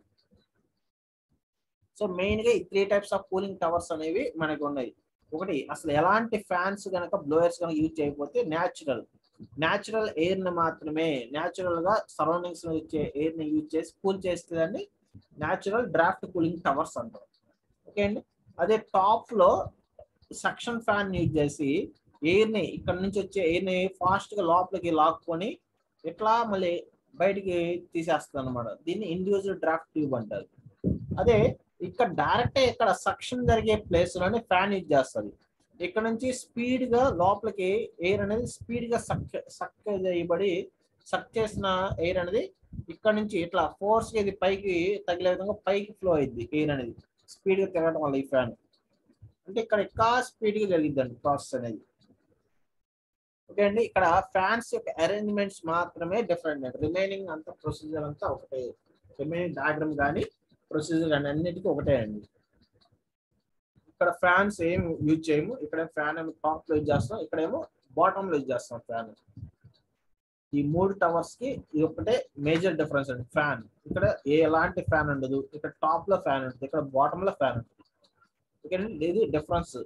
సో మెయిన్ గా ఈ three types of cooling towers అనేవి మనకు ఉన్నాయి ఒకటి అసలు ఎలాంటి ఫ్యాన్స్ కనుక బ్లోయర్స్ కనుక యూజ్ చేయకపోతే న్యాచురల్ న్యాచురల్ ఎయిర్ ని మాత్రమే న్యాచురల్ గా సరౌండింగ్స్ లో వచ్చే ఎయిర్ ని యూజ్ చేసి కూల్ చేస్తుందని న్యాచురల్ డ్రాఫ్ట్ కూలింగ్ టవర్స్ అంటారు ఓకే అండి అదే టాప్ లో సక్షన్ ఫ్యాన్ యూజ్ చేసి ఎయిర్ ని ఇక్కడ నుంచి వచ్చే ఎయిర్ ని ఫాస్ట్ గా లోపలికి లాక్కొని ఇట్లా మళ్ళీ బయటికి తీసేస్తుంది అనమాట దీన్ని ఇండివిజువల్ డ్రాఫ్ట్ ట్యూబ్ అంటారు అదే ఇక్కడ డైరెక్ట్ ఇక్కడ సక్షన్ జరిగే ప్లేస్ లోనే ఫ్యాన్ యూజ్ చేస్తుంది ఇక్కడ నుంచి స్పీడ్ గా లోపలికి ఎయిర్ అనేది స్పీడ్ గా సక్ సక్ చేయబడి సక్ చేసిన ఎయిర్ అనేది ఇక్కడ నుంచి ఇట్లా ఫోర్స్ ఇది పైకి తగిలే విధంగా పైకి ఫ్లో అయింది ఎయిర్ అనేది స్పీడ్ గా తిరగడం వల్ల ఈ ఫ్యాన్ అంటే ఇక్కడ ఇంకా స్పీడ్ గా జరిగిద్దండి ప్రాసెస్ అనేది ఓకే అండి ఇక్కడ ఫ్యాన్స్ యొక్క అరేంజ్మెంట్స్ మాత్రమే డిఫరెంట్ అండి రిమైనింగ్ అంతా ప్రొసీజర్ అంతా ఒకటే రిమైనింగ్ డయాగ్రామ్ కానీ ప్రొసీజర్ కానీ అన్నిటికీ ఒకటే అండి ఇక్కడ ఫ్యాన్స్ ఏం యూజ్ చేయము ఇక్కడ ఫ్యాన్ ఏమో టాప్ లో యూజ్ చేస్తాం ఇక్కడేమో బాటమ్ లో యూజ్ చేస్తాం ఫ్యాన్ ఈ మూడు టవర్స్ కి ఇది ఒకటే మేజర్ డిఫరెన్స్ అండి ఫ్యాన్ ఇక్కడ ఏ ఎలాంటి ఫ్యాన్ ఉండదు ఇక్కడ టాప్ లో ఫ్యాన్ ఉంటుంది ఇక్కడ బాటమ్ లో ఫ్యాన్ ఉంటుంది ఓకే ఇది difference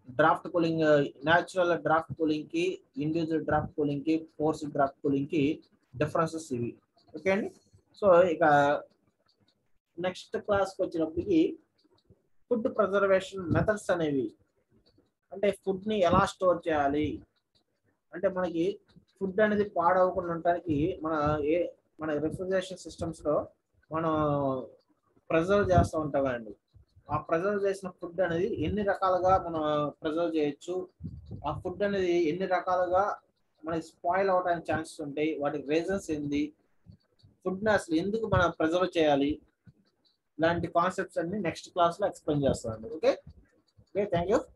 draft cooling natural draft cooling కి ఇండివిజువల్ డ్రాఫ్ట్ కూలింగ్ కి ఫోర్స్ డ్రాఫ్ట్ కూలింగ్ కి డిఫరెన్సెస్ ఇవి ఓకే అండి సో ఇక నెక్స్ట్ క్లాస్కి వచ్చినప్పటికి ఫుడ్ ప్రిజర్వేషన్ మెథడ్స్ అనేవి అంటే ఫుడ్ ని ఎలా స్టోర్ చేయాలి అంటే మనకి ఫుడ్ అనేది పాడవకుండా ఉండడానికి మన ఏ మన రిఫ్రిజరేషన్ సిస్టమ్స్ లో మనం ప్రిజర్వ్ చేస్తూ ఉంటాం అండి ఆ ప్రిజర్వ్ చేసిన ఫుడ్ అనేది ఎన్ని రకాలుగా మనం ప్రిజర్వ్ చేయొచ్చు ఆ ఫుడ్ అనేది ఎన్ని రకాలుగా మనకి స్పాయిల్ అవడానికి ఛాన్సెస్ ఉంటాయి వాటికి రీజన్స్ ఏంది ఫుడ్ ని అసలు ఎందుకు మనం ప్రిజర్వ్ చేయాలి ఇలాంటి కాన్సెప్ట్స్ అన్ని నెక్స్ట్ క్లాస్ లో ఎక్స్ప్లెయిన్ చేస్తామండి ఓకే ఓకే థ్యాంక్ యూ